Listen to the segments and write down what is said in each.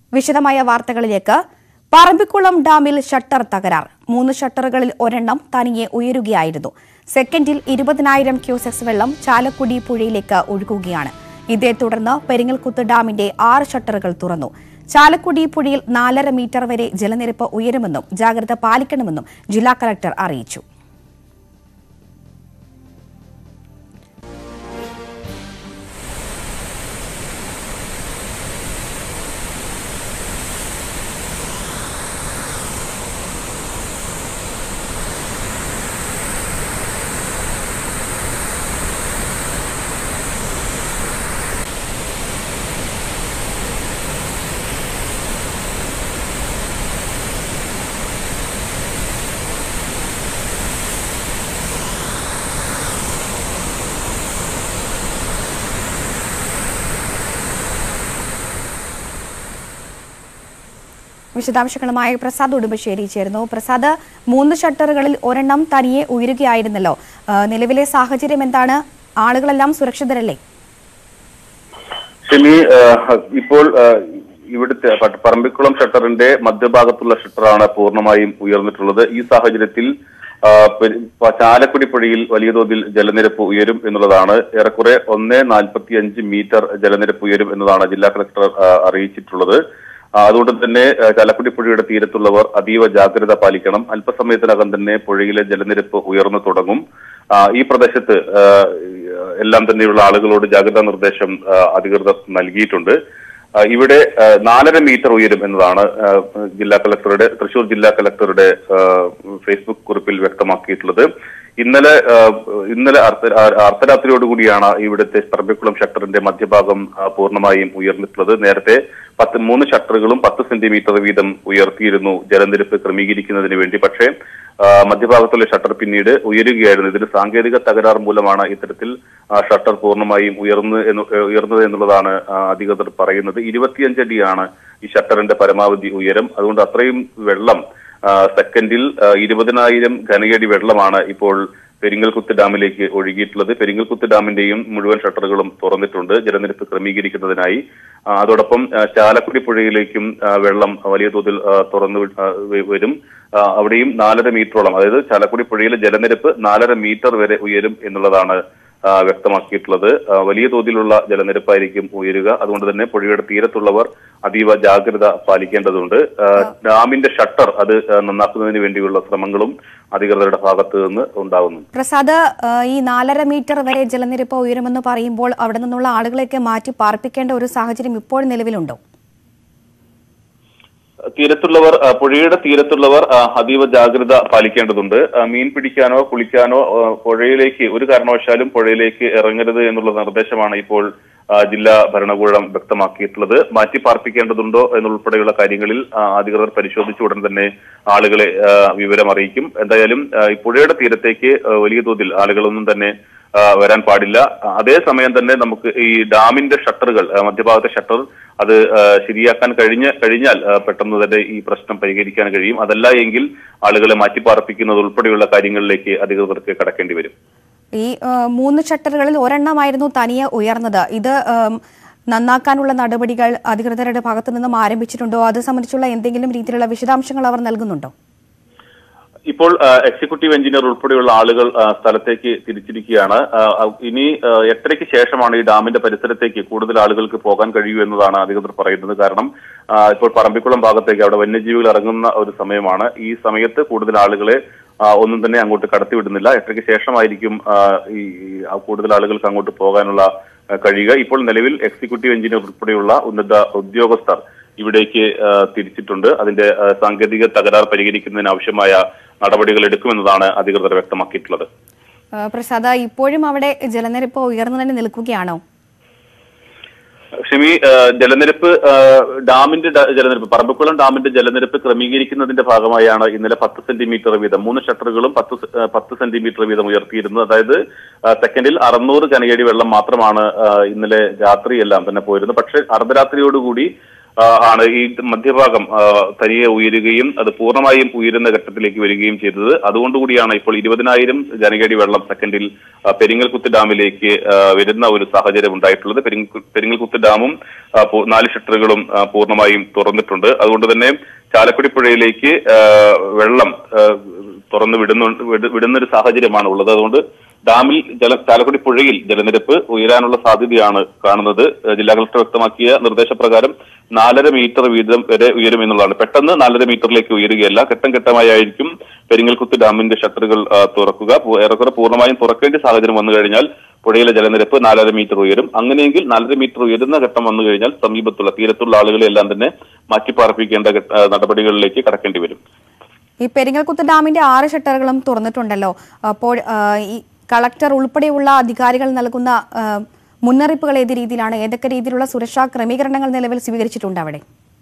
വിശദമായ വാർത്തകളിലേക്ക് പറമ്പിക്കുളം ഡാമിൽ ഷട്ടർ തകരാർ മൂന്ന് ഷട്ടറുകളിൽ ഒരെണ്ണം തനിയെ ഉയരുകയായിരുന്നു സെക്കൻഡിൽ ഇരുപതിനായിരം ക്യൂസെക്സ് വെള്ളം ചാലക്കുടി പുഴയിലേക്ക് ഒഴുകുകയാണ് ഇതേ തുടർന്ന് പെരിങ്ങൽകുത്ത് ഡാമിന്റെ ആറ് ഷട്ടറുകൾ തുറന്നു ചാലക്കുടി പുഴയിൽ നാലര മീറ്റർ വരെ ജലനിരപ്പ് ഉയരുമെന്നും ജാഗ്രത പാലിക്കണമെന്നും ജില്ലാ കളക്ടർ അറിയിച്ചു വിശദാംശങ്ങളുമായി പ്രസാദ് ഉടുമ്പശ്ശേരി ചേരുന്നു പ്രസാദ് മൂന്ന് ഷട്ടറുകളിൽ ഒരെണ്ണം തനിയെ ഉയരുകയായിരുന്നല്ലോ ആ, നിലവിലെ സാഹചര്യം എന്താണ് ആളുകളെല്ലാം സുരക്ഷിതരല്ലേ ഷെമി ആഹ്, ഇപ്പോൾ ആഹ്, ഇവിടുത്തെ പ- പറമ്പിക്കുളം ഷട്ടറിന്റെ മധ്യഭാഗത്തുള്ള ഷട്ടറാണ് പൂർണ്ണമായും ഉയർന്നിട്ടുള്ളത് ഈ സാഹചര്യത്തിൽ ആഹ്, പെരി- പ- ചാലക്കുടി പുഴയിൽ വലിയ തോതിൽ ജലനിരപ്പ് ഉയരും എന്നുള്ളതാണ് ഏറെക്കുറെ ഒന്ന് നാൽപ്പത്തി അഞ്ച് മീറ്റർ ജലനിരപ്പ് ഉയരും എന്നതാണ് ജില്ലാ കളക്ടർ ആഹ്, അറിയിച്ചിട്ടുള്ളത് ആ, അതുകൊണ്ട് തന്നെ ആ, ചാലക്കുടി പുഴയുടെ തീരത്തുള്ളവർ അതീവ ജാഗ്രത പാലിക്കണം അല്പസമയത്തിനകം തന്നെ പുഴയിലെ ജലനിരപ്പ് ഉയർന്നു തുടങ്ങും ആ, ഈ പ്രദേശത്ത് ആ, എല്ലാം തന്നെയുള്ള ആളുകളോട് ജാഗ്രതാ നിർദ്ദേശം ആ, അധികൃതർ നൽകിയിട്ടുണ്ട് ആ, ഇവിടെ ആ, നാലര മീറ്റർ ഉയരും എന്നതാണ് ആ, ജില്ലാ കളക്ടറുടെ തൃശൂർ ജില്ലാ കളക്ടറുടെ ആ, ഫേസ്ബുക്ക് കുറിപ്പിൽ വ്യക്തമാക്കിയിട്ടുള്ളത് ഇന്നലെ ആ, ഇന്നലെ അർദ്ധ ആ- അർദ്ധരാത്രിയോടുകൂടിയാണ് ഇവിടുത്തെ പറമ്പിക്കുളം ഷട്ടറിന്റെ മധ്യഭാഗം ആ, പൂർണ്ണമായും ഉയർന്നിട്ടുള്ളത് നേരത്തെ പത്ത് മൂന്ന് ഷട്ടറുകളും പത്ത് സെന്റിമീറ്റർ വീതം ഉയർത്തിയിരുന്നു ജലനിരപ്പ് ക്രമീകരിക്കുന്നതിന് വേണ്ടി പക്ഷേ ആ, മധ്യഭാഗത്തുള്ള ഷട്ടർ പിന്നീട് ഉയരുകയായിരുന്നു ഇതിന് സാങ്കേതിക തകരാർ മൂലമാണ് ഇത്തരത്തിൽ ആ, ഷട്ടർ പൂർണ്ണമായും ഉയർന്ന് എന്ന് ഉയർന്നത് എന്നുള്ളതാണ് ആ, അധികൃതർ പറയുന്നത് ഇരുപത്തിയഞ്ചടിയാണ് ഈ ഷട്ടറിന്റെ പരമാവധി ഉയരം അതുകൊണ്ട് അത്രയും വെള്ളം ആ, സെക്കൻഡിൽ ആ, ഇരുപതിനായിരം ഘനയടി വെള്ളമാണ് ഇപ്പോൾ പെരിങ്ങൽകുത്ത് ഡാമിലേക്ക് ഒഴുകിയിട്ടുള്ളത് പെരിങ്ങൽകുത്ത് ഡാമിന്റെയും മുഴുവൻ ഷട്ടറുകളും തുറന്നിട്ടുണ്ട് ജലനിരപ്പ് ക്രമീകരിക്കുന്നതിനായി ആ, അതോടൊപ്പം ആ, ചാലക്കുടി പുഴയിലേക്കും ആ, വെള്ളം വലിയ തോതിൽ ആ, തുറന്നു വി- ആ, വ- വരും ആ, അവിടെയും നാലര മീറ്ററോളം അതായത് ചാലക്കുടി പുഴയിലെ ജലനിരപ്പ് നാലര മീറ്റർ വരെ ഉയരും എന്നുള്ളതാണ് ആ, വ്യക്തമാക്കിയിട്ടുള്ളത് ആ, വലിയ തോതിലുള്ള ജലനിരപ്പായിരിക്കും ഉയരുക അതുകൊണ്ട് തന്നെ പുഴയുടെ തീരത്തുള്ളവർ അതീവ ജാഗ്രത പാലിക്കേണ്ടതുണ്ട് ആ, ഡാമിന്റെ ഷട്ടർ അത് ആ, നന്നാക്കുന്നതിന് വേണ്ടിയുള്ള ശ്രമങ്ങളും അധികൃതരുടെ ഭാഗത്ത് നിന്ന് ഉണ്ടാകുന്നു പ്രസാദ് ആ, ഈ നാലര മീറ്റർ വരെ ജലനിരപ്പ് ഉയരുമെന്ന് പറയുമ്പോൾ അവിടെ നിന്നുള്ള ആളുകളെയൊക്കെ മാറ്റി പാർപ്പിക്കേണ്ട ഒരു സാഹചര്യം ഇപ്പോൾ നിലവിലുണ്ടോ തീരത്തുള്ളവർ ആ, പുഴയുടെ തീരത്തുള്ളവർ ആ, അതീവ ജാഗ്രത പാലിക്കേണ്ടതുണ്ട് ആ, മീൻ പിടിക്കാനോ കുളിക്കാനോ ആ, പുഴയിലേക്ക് ഒരു കാരണവശാലും പുഴയിലേക്ക് ഇറങ്ങരുത് എന്നുള്ള നിർദ്ദേശമാണ് ഇപ്പോൾ ആ, ജില്ലാ ഭരണകൂടം വ്യക്തമാക്കിയിട്ടുള്ളത് മാറ്റി പാർപ്പിക്കേണ്ടതുണ്ടോ എന്നുൾപ്പെടെയുള്ള കാര്യങ്ങളിൽ ആ, അധികൃതർ പരിശോധിച്ച ഉടൻ തന്നെ ആളുകളെ ആ, വിവരം അറിയിക്കും എന്തായാലും ആ, ഈ പുഴയുടെ തീരത്തേക്ക് ആ, വലിയ തോതിൽ ആളുകളൊന്നും തന്നെ ആ, വരാൻ പാടില്ല ആ, അതേസമയം തന്നെ നമുക്ക് ഈ ഡാമിന്റെ ഷട്ടറുകൾ ആ, മധ്യഭാഗത്തെ ഷട്ടർ അത് ആ, ശരിയാക്കാൻ കഴിഞ്ഞ കഴിഞ്ഞാൽ ആ, പെട്ടെന്ന് തന്നെ ഈ പ്രശ്നം പരിഹരിക്കാൻ കഴിയും അതല്ല എങ്കിൽ ആളുകളെ മാറ്റിപ്പാർപ്പിക്കുന്നത് ഉൾപ്പെടെയുള്ള കാര്യങ്ങളിലേക്ക് അധികൃതർക്ക് കടക്കേണ്ടി വരും ഈ ആ, മൂന്ന് ഷട്ടറുകളിൽ ഒരെണ്ണമായിരുന്നു തനിയെ ഉയർന്നത് ഇത് ആം, നന്നാക്കാനുള്ള നടപടികൾ അധികൃതരുടെ ഭാഗത്തു നിന്നും ആരംഭിച്ചിട്ടുണ്ടോ അത് സംബന്ധിച്ചുള്ള എന്തെങ്കിലും രീതിയിലുള്ള വിശദാംശങ്ങൾ അവർ നൽകുന്നുണ്ടോ ഇപ്പോൾ ആ, എക്സിക്യൂട്ടീവ് എഞ്ചിനീയർ ഉൾപ്പെടെയുള്ള ആളുകൾ ആ, സ്ഥലത്തേക്ക് തിരിച്ചിരിക്കുകയാണ് ആ, ആ, ഇനി ആ, എട്ടരയ്ക്ക് ശേഷമാണ് ഈ ഡാമിന്റെ പരിസരത്തേക്ക് കൂടുതൽ ആളുകൾക്ക് പോകാൻ കഴിയൂ എന്നതാണ് അധികൃതർ പറയുന്നത് കാരണം ആ, ഇപ്പോൾ പറമ്പിക്കുളം ഭാഗത്തേക്ക് അവിടെ വന്യജീവികൾ ഇറങ്ങുന്ന ഒരു സമയമാണ് ഈ സമയത്ത് കൂടുതൽ ആളുകളെ ആ, ഒന്നും തന്നെ അങ്ങോട്ട് കടത്തിവിടുന്നില്ല എട്ടരയ്ക്ക് ശേഷമായിരിക്കും ആ, ഈ ഈ, ആ, കൂടുതൽ ആളുകൾക്ക് അങ്ങോട്ട് പോകാനുള്ള ആ, കഴിയുക ഇപ്പോൾ നിലവിൽ എക്സിക്യൂട്ടീവ് എഞ്ചിനീയർ ഉൾപ്പെടെയുള്ള ഉന്നത ഉദ്യോഗസ്ഥർ ഇവിടേക്ക് ആ, തിരിച്ചിട്ടുണ്ട് അതിന്റെ ആ, സാങ്കേതിക തകരാർ പരിഹരിക്കുന്നതിന് ആവശ്യമായ നടപടികൾ എടുക്കുമെന്നതാണ് അധികൃതർ വ്യക്തമാക്കിയിട്ടുള്ളത് ആ, പ്രസാദ് ഇപ്പോഴും അവിടെ ജലനിരപ്പ് ഉയർന്നു തന്നെ നിൽക്കുകയാണോ ഷമി ആ, ജലനിരപ്പ് ആ, ഡാമിന്റെ ഡ- ജലനിരപ്പ് പറമ്പക്കുളം ഡാമിന്റെ ജലനിരപ്പ് ക്രമീകരിക്കുന്നതിന്റെ ഭാഗമായാണ് ഇന്നലെ പത്ത് സെന്റിമീറ്റർ വീതം മൂന്ന് ഷട്ടറുകളും പത്ത് സെ- ആ, പത്ത് സെന്റിമീറ്റർ വീതം ഉയർത്തിയിരുന്നത് അതായത് ആ, സെക്കൻഡിൽ അറുന്നൂറ് കനയടി വെള്ളം മാത്രമാണ് ആ, ഇന്നലെ രാത്രിയെല്ലാം തന്നെ പോയിരുന്നത് പക്ഷേ അർദ്ധരാത്രിയോടുകൂടി ആ, ആണ് ഈ മധ്യഭാഗം ആ, തനിയെ ഉയരുകയും അത് പൂർണ്ണമായും ഉയരുന്ന ഘട്ടത്തിലേക്ക് വരികയും ചെയ്തത് അതുകൊണ്ടുകൂടിയാണ് ഇപ്പോൾ ഇരുപതിനായിരം ജനകടി വെള്ളം സെക്കൻഡിൽ ആ, പെരിങ്ങൽകുത്ത് ഡാമിലേക്ക് ആ, വരുന്ന ഒരു സാഹചര്യം ഉണ്ടായിട്ടുള്ളത് പെരിങ്ങ- പെരിങ്ങൽകുത്ത് ഡാമും ആ, പൂ- നാല് ഷട്ടറുകളും ആ, പൂർണ്ണമായും തുറന്നിട്ടുണ്ട് അതുകൊണ്ട് തന്നെ ചാലക്കുടി പുഴയിലേക്ക് ആ, വെള്ളം ആ, തുറന്നു വിടുന്നു വിട- വിടുന്ന ഒരു സാഹചര്യമാണ് ഉള്ളത് അതുകൊണ്ട് ഡാമിൽ ജല ചാലക്കുടി പുഴയിൽ ജലനിരപ്പ് ഉയരാനുള്ള സാധ്യതയാണ് കാണുന്നത് ഏഹ് ജില്ലാ കളക്ടർ വ്യക്തമാക്കിയ നിർദ്ദേശപ്രകാരം നാലര മീറ്റർ വീതം വരെ ഉയരും എന്നുള്ളതാണ് പെട്ടെന്ന് നാലര മീറ്ററിലേക്ക് ഉയരുകയല്ല ഘട്ടം ഘട്ടമായിരിക്കും പെരിങ്ങൽകുത്ത് ഡാമിന്റെ ഷട്ടറുകൾ ആ, തുറക്കുക പൂ- ഏറെക്കുറെ പൂർണ്ണമായും തുറക്കേണ്ട സാഹചര്യം വന്നു കഴിഞ്ഞാൽ പുഴയിലെ ജലനിരപ്പ് നാലര മീറ്റർ ഉയരും അങ്ങനെയെങ്കിൽ നാലര മീറ്റർ ഉയരുന്ന ഘട്ടം വന്നു കഴിഞ്ഞാൽ സമീപത്തുള്ള തീരത്തുള്ള ആളുകളെല്ലാം തന്നെ മാറ്റിപ്പാർപ്പിക്കേണ്ട ഘട്ട- ആ, നടപടികളിലേക്ക് കടക്കേണ്ടി വരും ഈ പെരിങ്ങൽകുത്ത് ഡാമിന്റെ ആറ് ഷട്ടറുകളും തുറന്നിട്ടുണ്ടല്ലോ അപ്പോൾ ആ, ഈ കളക്ടർ ഉൾപ്പെടെയുള്ള അധികാരികൾ നൽകുന്ന ആ, മുന്നറിയിപ്പുകൾ ഏത് രീതിയിലാണ് ഏതൊക്കെ രീതിയിലുള്ള സുരക്ഷാ ക്രമീകരണങ്ങൾ നിലവിൽ സ്വീകരിച്ചിട്ടുണ്ട് അവിടെ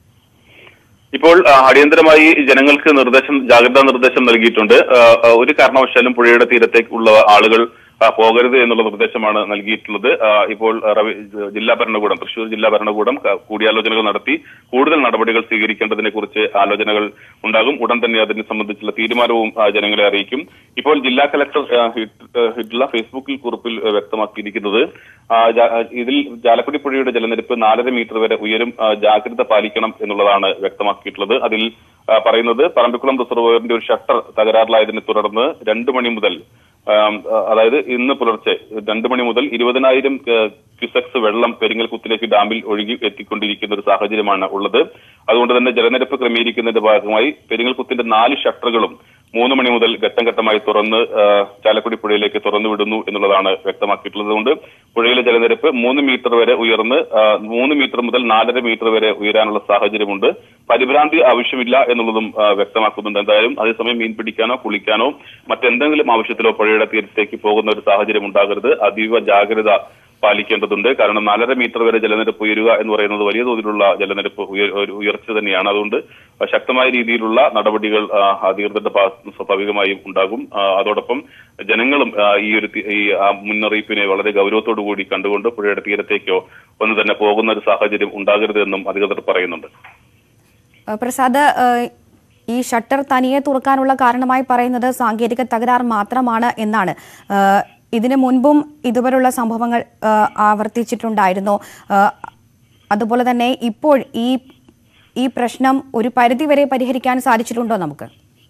ഇപ്പോൾ ആ, അടിയന്തരമായി ജനങ്ങൾക്ക് നിർദ്ദേശം ജാഗ്രതാ നിർദ്ദേശം നൽകിയിട്ടുണ്ട് ആ, ആ, ഒരു കാരണവശാലും പുഴയുടെ തീരത്തേക്കുള്ള ആളുകൾ ആ, പോകരുത് എന്നുള്ള നിർദ്ദേശമാണ് നൽകിയിട്ടുള്ളത് ആ, ഇപ്പോൾ റവി- ജില്ലാ ഭരണകൂടം തൃശൂർ ജില്ലാ ഭരണകൂടം ക- കൂടിയാലോചനകൾ നടത്തി കൂടുതൽ നടപടികൾ സ്വീകരിക്കേണ്ടതിനെ കുറിച്ച് ആലോചനകൾ ഉണ്ടാകും ഉടൻ തന്നെ അതിനെ സംബന്ധിച്ചുള്ള തീരുമാനവും ആ, ജനങ്ങളെ അറിയിക്കും ഇപ്പോൾ ജില്ലാ കലക്ടർ ആ, ഹിറ്റ്- ആ, ഹിറ്റുള്ള ഫേസ്ബുക്കിൽ കുറിപ്പിൽ ആ, വ്യക്തമാക്കിയിരിക്കുന്നത് ആ, ജാ- ആ, ഇതിൽ ചാലക്കുടി പുഴയുടെ ജലനിരപ്പ് നാലര മീറ്റർ വരെ ഉയരും ആ, ജാഗ്രത പാലിക്കണം എന്നുള്ളതാണ് വ്യക്തമാക്കിയിട്ടുള്ളത് അതിൽ ആ, പറയുന്നത് പറമ്പിക്കുളം റിസർവോയറിന്റെ ഒരു ഷട്ടർ തകരാറിലായതിനെ തുടർന്ന് രണ്ടു മണി മുതൽ ആം, ആ, അതായത് ഇന്ന് പുലർച്ചെ രണ്ടു മണി മുതൽ ഇരുപതിനായിരം ക്യുസെക്സ് വെള്ളം പെരിങ്ങൽകുത്തിലേക്ക് ഡാമിൽ ഒഴുകി എത്തിക്കൊണ്ടിരിക്കുന്ന ഒരു സാഹചര്യമാണ് ഉള്ളത് അതുകൊണ്ട് തന്നെ ജലനിരപ്പ് ക്രമീകരിക്കുന്നതിന്റെ ഭാഗമായി പെരിങ്ങൽകുത്തിന്റെ നാല് ഷട്ടറുകളും മൂന്ന് മണി മുതൽ ഘട്ടം ഘട്ടമായി തുറന്ന് ആ, ചാലക്കുടി പുഴയിലേക്ക് തുറന്നു വിടുന്നു എന്നുള്ളതാണ് വ്യക്തമാക്കിയിട്ടുള്ളത് അതുകൊണ്ട് പുഴയിലെ ജലനിരപ്പ് മൂന്ന് മീറ്റർ വരെ ഉയർന്ന് ആ, മൂന്ന് മീറ്റർ മുതൽ നാലര മീറ്റർ വരെ ഉയരാനുള്ള സാഹചര്യമുണ്ട് പരിഭ്രാന്തി ആവശ്യമില്ല എന്നുള്ളതും ആ, വ്യക്തമാക്കുന്നുണ്ട് എന്തായാലും അതേസമയം മീൻ പിടിക്കാനോ കുളിക്കാനോ മറ്റെന്തെങ്കിലും ആവശ്യത്തിലോ പുഴയുടെ തീരത്തേക്ക് പോകുന്ന ഒരു സാഹചര്യം ഉണ്ടാകരുത് അതീവ ജാഗ്രത പാലിക്കേണ്ടതുണ്ട് കാരണം നാലര മീറ്റർ വരെ ജലനിരപ്പ് ഉയരുക എന്ന് പറയുന്നത് വലിയ തോതിലുള്ള ജലനിരപ്പ് ഉയ- ഒരു ഉയർച്ച തന്നെയാണ് അതുകൊണ്ട് ശക്തമായ രീതിയിലുള്ള നടപടികൾ ആ, അധികൃതരുടെ ഭാഗത്ത് സ്വാഭാവികമായും ഉണ്ടാകും ആ, അതോടൊപ്പം ജനങ്ങളും ആ, ഈ ഒരു തി- ഈ ആ മുന്നറിയിപ്പിനെ വളരെ ഗൗരവത്തോടു കൂടി കണ്ടുകൊണ്ട് പുഴയുടെ തീരത്തേക്കോ ഒന്ന് തന്നെ പോകുന്ന ഒരു സാഹചര്യം ഉണ്ടാകരുത് എന്നും അധികൃതർ പറയുന്നുണ്ട് ആ, പ്രസാദ് ആ, ഈ ഷട്ടർ തനിയെ തുറക്കാനുള്ള കാരണമായി പറയുന്നത് സാങ്കേതിക തകരാർ മാത്രമാണ് എന്നാണ് ആ, ഇതിനു മുൻപും ഇതുപോലുള്ള സംഭവങ്ങൾ ആ, ആവർത്തിച്ചിട്ടുണ്ടായിരുന്നു ആ, അതുപോലെ തന്നെ ഇപ്പോൾ ഈ ഈ പ്രശ്നം ഒരു പരിധിവരെ പരിഹരിക്കാൻ സാധിച്ചിട്ടുണ്ടോ നമുക്ക്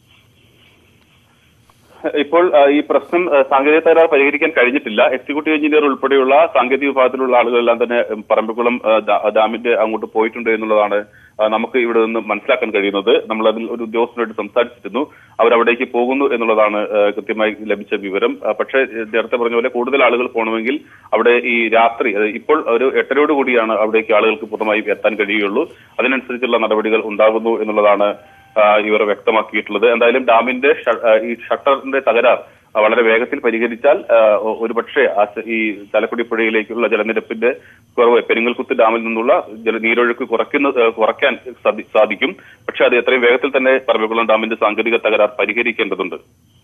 ഇപ്പോൾ ആ, ഈ പ്രശ്നം ആ, സാങ്കേതിക തകരാർ പരിഹരിക്കാൻ കഴിഞ്ഞിട്ടില്ല എക്സിക്യൂട്ടീവ് എഞ്ചിനീയർ ഉൾപ്പെടെയുള്ള സാങ്കേതിക വിഭാഗത്തിലുള്ള ആളുകളെല്ലാം തന്നെ ഉം, പറമ്പിക്കുളം ആ, ഡാ- ഡാമിന്റെ അങ്ങോട്ട് പോയിട്ടുണ്ട് എന്നുള്ളതാണ് ആ, നമുക്ക് ഇവിടെ നിന്ന് മനസ്സിലാക്കാൻ കഴിയുന്നത് നമ്മൾ അതിൽ ഒരു ഉദ്യോഗസ്ഥനായിട്ട് സംസാരിച്ചിരുന്നു അവരവിടേക്ക് പോകുന്നു എന്നുള്ളതാണ് ആ, കൃത്യമായി ലഭിച്ച വിവരം ആ, പക്ഷേ ഏ, നേരത്തെ പറഞ്ഞ പോലെ കൂടുതൽ ആളുകൾ പോകണമെങ്കിൽ അവിടെ ഈ രാത്രി അത് ഇപ്പോൾ ഒരു എട്ടരയോട് കൂടിയാണ് അവിടേക്ക് ആളുകൾക്ക് പൂർണ്ണമായും എത്താൻ കഴിയുകയുള്ളൂ അതിനനുസരിച്ചുള്ള നടപടികൾ ഉണ്ടാകുന്നു എന്നുള്ളതാണ് ആ, ഇവർ വ്യക്തമാക്കിയിട്ടുള്ളത് എന്തായാലും ഡാമിന്റെ ഷ- ആ, ഈ ഷട്ടറിന്റെ തകരാർ ആ, വളരെ വേഗത്തിൽ പരിഹരിച്ചാൽ ആ, ഒ- ഒരുപക്ഷെ ആ സ- ഈ ചാലക്കുടി പുഴയിലേക്കുള്ള ജലനിരപ്പിന്റെ കുറവ് പെരിങ്ങൽകുത്ത് ഡാമിൽ നിന്നുള്ള ജല നീരൊഴുക്ക് കുറയ്ക്കുന്ന ആ, കുറയ്ക്കാൻ സാധി- സാധിക്കും പക്ഷെ അത് എത്രയും വേഗത്തിൽ തന്നെ പറമ്പിക്കുളം ഡാമിന്റെ സാങ്കേതിക തകരാർ പരിഹരിക്കേണ്ടതുണ്ട്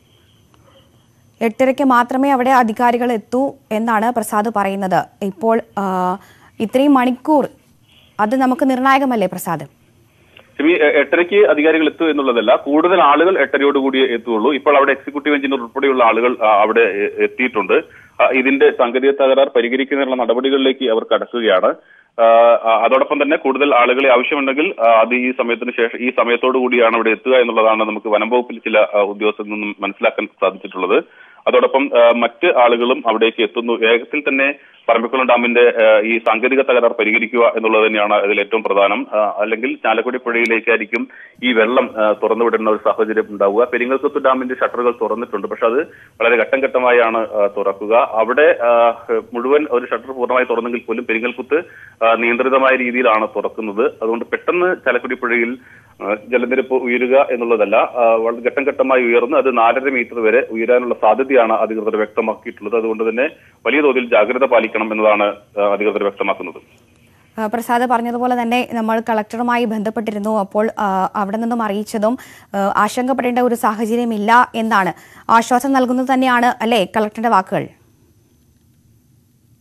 എട്ടരയ്ക്ക് മാത്രമേ അവിടെ അധികാരികൾ എത്തൂ എന്നാണ് പ്രസാദ് പറയുന്നത് ഇപ്പോൾ ആ, ഇത്രയും മണിക്കൂർ അത് നമുക്ക് നിർണായകമല്ലേ പ്രസാദ് സിമി എ- എട്ടരയ്ക്ക് അധികാരികൾ എത്തും എന്നുള്ളതല്ല കൂടുതൽ ആളുകൾ എട്ടരയോടുകൂടിയേ എത്തുള്ളൂ ഇപ്പോൾ അവിടെ എക്സിക്യൂട്ടീവ് എഞ്ചിനീയർ ഉൾപ്പെടെയുള്ള ആളുകൾ ആ, അവിടെ എ- എത്തിയിട്ടുണ്ട് ആ, ഇതിന്റെ സാങ്കേതിക തകരാർ പരിഹരിക്കുന്നതിനുള്ള നടപടികളിലേക്ക് അവർ കടക്കുകയാണ് ആ, ആ, അതോടൊപ്പം തന്നെ കൂടുതൽ ആളുകളെ ആവശ്യമുണ്ടെങ്കിൽ ആ, അത് ഈ സമയത്തിന് ശേഷം ഈ സമയത്തോടു കൂടിയാണ് അവിടെ എത്തുക എന്നുള്ളതാണ് നമുക്ക് വനം വകുപ്പിൽ ചില ആ, ഉദ്യോഗസ്ഥരിൽ നിന്നും മനസ്സിലാക്കാൻ സാധിച്ചിട്ടുള്ളത് അതോടൊപ്പം ആ, മറ്റ് ആളുകളും അവിടേക്ക് എത്തുന്നു വേഗത്തിൽ തന്നെ പറമ്പിക്കുളം ഡാമിന്റെ ആ, ഈ സാങ്കേതിക തകരാർ പരിഹരിക്കുക എന്നുള്ളത് തന്നെയാണ് അതിൽ ഏറ്റവും പ്രധാനം ആ, അല്ലെങ്കിൽ ചാലക്കുടി പുഴയിലേക്കായിരിക്കും ഈ വെള്ളം ആ, തുറന്നുവിടുന്ന ഒരു സാഹചര്യം ഉണ്ടാവുക പെരിങ്ങൽക്കുത്ത് ഡാമിന്റെ ഷട്ടറുകൾ തുറന്നിട്ടുണ്ട് പക്ഷെ അത് വളരെ ഘട്ടം ഘട്ടമായാണ് ആ, തുറക്കുക അവിടെ ആ, മുഴുവൻ ഒരു ഷട്ടർ പൂർണ്ണമായി തുറന്നെങ്കിൽ പോലും പെരിങ്ങൽക്കുത്ത് ആ, നിയന്ത്രിതമായ രീതിയിലാണ് തുറക്കുന്നത് അതുകൊണ്ട് പെട്ടെന്ന് ചാലക്കുടി പുഴയിൽ ആ, ജലനിരപ്പ് ഉയരുക എന്നുള്ളതല്ല ആ, വളരെ ഘട്ടം ഘട്ടമായി ഉയർന്ന് അത് നാലര മീറ്റർ വരെ ഉയരാനുള്ള സാധ്യതയാണ് അധികൃതർ വ്യക്തമാക്കിയിട്ടുള്ളത് അതുകൊണ്ട് തന്നെ വലിയ തോതിൽ ജാഗ്രത പാലിക്കണം എന്നതാണ് ആ, അധികൃതർ വ്യക്തമാക്കുന്നത് ആ, പ്രസാദ് പറഞ്ഞതുപോലെ തന്നെ നമ്മൾ കളക്ടറുമായി ബന്ധപ്പെട്ടിരുന്നു അപ്പോൾ ആ, അവിടെ നിന്നും അറിയിച്ചതും ആ, ആശങ്കപ്പെടേണ്ട ഒരു സാഹചര്യമില്ല എന്നാണ് ആശ്വാസം നൽകുന്നത് തന്നെയാണ് അല്ലേ കളക്ടറുടെ വാക്കുകൾ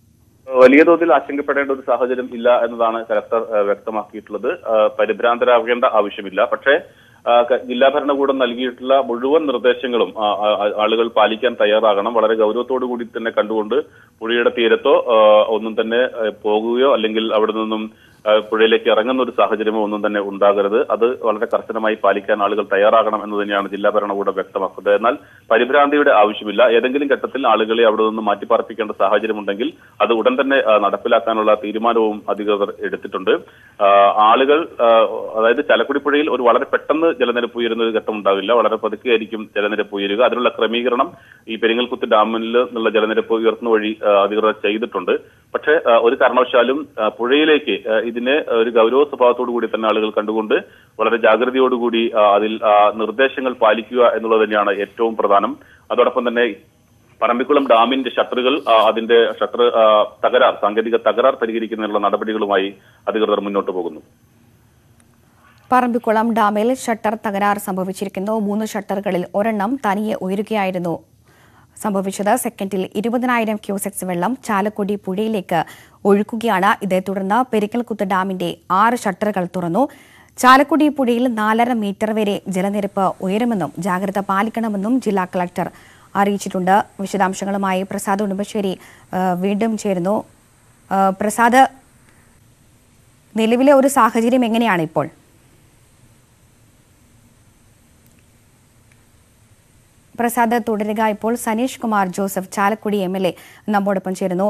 വലിയ തോതിൽ ആശങ്കപ്പെടേണ്ട ഒരു സാഹചര്യം ഇല്ല എന്നതാണ് കലക്ടർ ഏഹ്, വ്യക്തമാക്കിയിട്ടുള്ളത് ഏഹ്, പരിഭ്രാന്തരാകേണ്ട ആവശ്യമില്ല പക്ഷേ ആ, ക- ജില്ലാ ഭരണകൂടം നൽകിയിട്ടുള്ള മുഴുവൻ നിർദ്ദേശങ്ങളും ആ, ആ, ആ, ആളുകൾ പാലിക്കാൻ തയ്യാറാകണം വളരെ ഗൗരവത്തോടു കൂടി തന്നെ കണ്ടുകൊണ്ട് പുഴയുടെ തീരത്തോ ആ, ഒന്നും തന്നെ ഏഹ്, പോകുകയോ അല്ലെങ്കിൽ അവിടെ നിന്നും ആ, പുഴയിലേക്ക് ഇറങ്ങുന്ന ഒരു സാഹചര്യമോ ഒന്നും തന്നെ ഉണ്ടാകരുത് അത് വളരെ കർശനമായി പാലിക്കാൻ ആളുകൾ തയ്യാറാകണം എന്ന് തന്നെയാണ് ജില്ലാ ഭരണകൂടം വ്യക്തമാക്കുന്നത് എന്നാൽ പരിഭ്രാന്തിയുടെ ആവശ്യമില്ല ഏതെങ്കിലും ഘട്ടത്തിൽ ആളുകളെ അവിടെ നിന്ന് മാറ്റിപ്പാർപ്പിക്കേണ്ട സാഹചര്യമുണ്ടെങ്കിൽ അത് ഉടൻ തന്നെ ആ, നടപ്പിലാക്കാനുള്ള തീരുമാനവും അധികൃതർ എടുത്തിട്ടുണ്ട് ആ, ആളുകൾ ആ, അതായത് ചലക്കുടി പുഴയിൽ ഒരു വളരെ പെട്ടെന്ന് ജലനിരപ്പ് ഉയരുന്ന ഒരു ഘട്ടം ഉണ്ടാവില്ല വളരെ പതുക്കെയായിരിക്കും ജലനിരപ്പ് ഉയരുക അതിനുള്ള ക്രമീകരണം ഈ പെരിങ്ങൽകുത്ത് ഡാമിൽ നിന്നുള്ള ജലനിരപ്പ് ഉയർത്തുന്ന വഴി ആ, അധികൃതർ ചെയ്തിട്ടുണ്ട് പക്ഷേ ആ, ഒരു കാരണവശാലും ആ, പുഴയിലേക്ക് ആ, ഇതിനെ ഒരു ഗൗരവ സ്വഭാവത്തോടു കൂടി തന്നെ ആളുകൾ കണ്ടുകൊണ്ട് വളരെ ജാഗ്രതയോടുകൂടി ആ, അതിൽ ആ, നിർദ്ദേശങ്ങൾ പാലിക്കുക എന്നുള്ളത് തന്നെയാണ് ഏറ്റവും പ്രധാനം അതോടൊപ്പം തന്നെ പറമ്പിക്കുളം ഡാമിന്റെ ഷട്ടറുകൾ ആ, അതിന്റെ ഷട്ടർ ആ, തകരാർ സാങ്കേതിക തകരാർ പരിഹരിക്കുന്നതിനുള്ള നടപടികളുമായി അധികൃതർ മുന്നോട്ട് പോകുന്നു പറമ്പിക്കുളം ഡാമിൽ ഷട്ടർ തകരാർ സംഭവിച്ചിരിക്കുന്നു മൂന്ന് ഷട്ടറുകളിൽ ഒരെണ്ണം തനിയെ ഉയരുകയായിരുന്നു സംഭവിച്ചത് സെക്കൻഡിൽ ഇരുപതിനായിരം ക്യൂസെക്സ് വെള്ളം ചാലക്കുടി പുഴയിലേക്ക് ഒഴുക്കുകയാണ് ഇതേ തുടർന്ന് പെരിക്കൽകുത്ത് ഡാമിന്റെ ആറ് ഷട്ടറുകൾ തുറന്നു ചാലക്കുടി പുഴയിൽ നാലര മീറ്റർ വരെ ജലനിരപ്പ് ഉയരുമെന്നും ജാഗ്രത പാലിക്കണമെന്നും ജില്ലാ കളക്ടർ അറിയിച്ചിട്ടുണ്ട് വിശദാംശങ്ങളുമായി പ്രസാദ് ഉടുമ്പശ്ശേരി ആ, വീണ്ടും ചേരുന്നു ആ, പ്രസാദ് നിലവിലെ ഒരു സാഹചര്യം എങ്ങനെയാണ് ഇപ്പോൾ പ്രസാദ് തുടരുക ഇപ്പോൾ Saneesh Kumar Joseph Chalakudy M L A നമ്മോടൊപ്പം ചേരുന്നു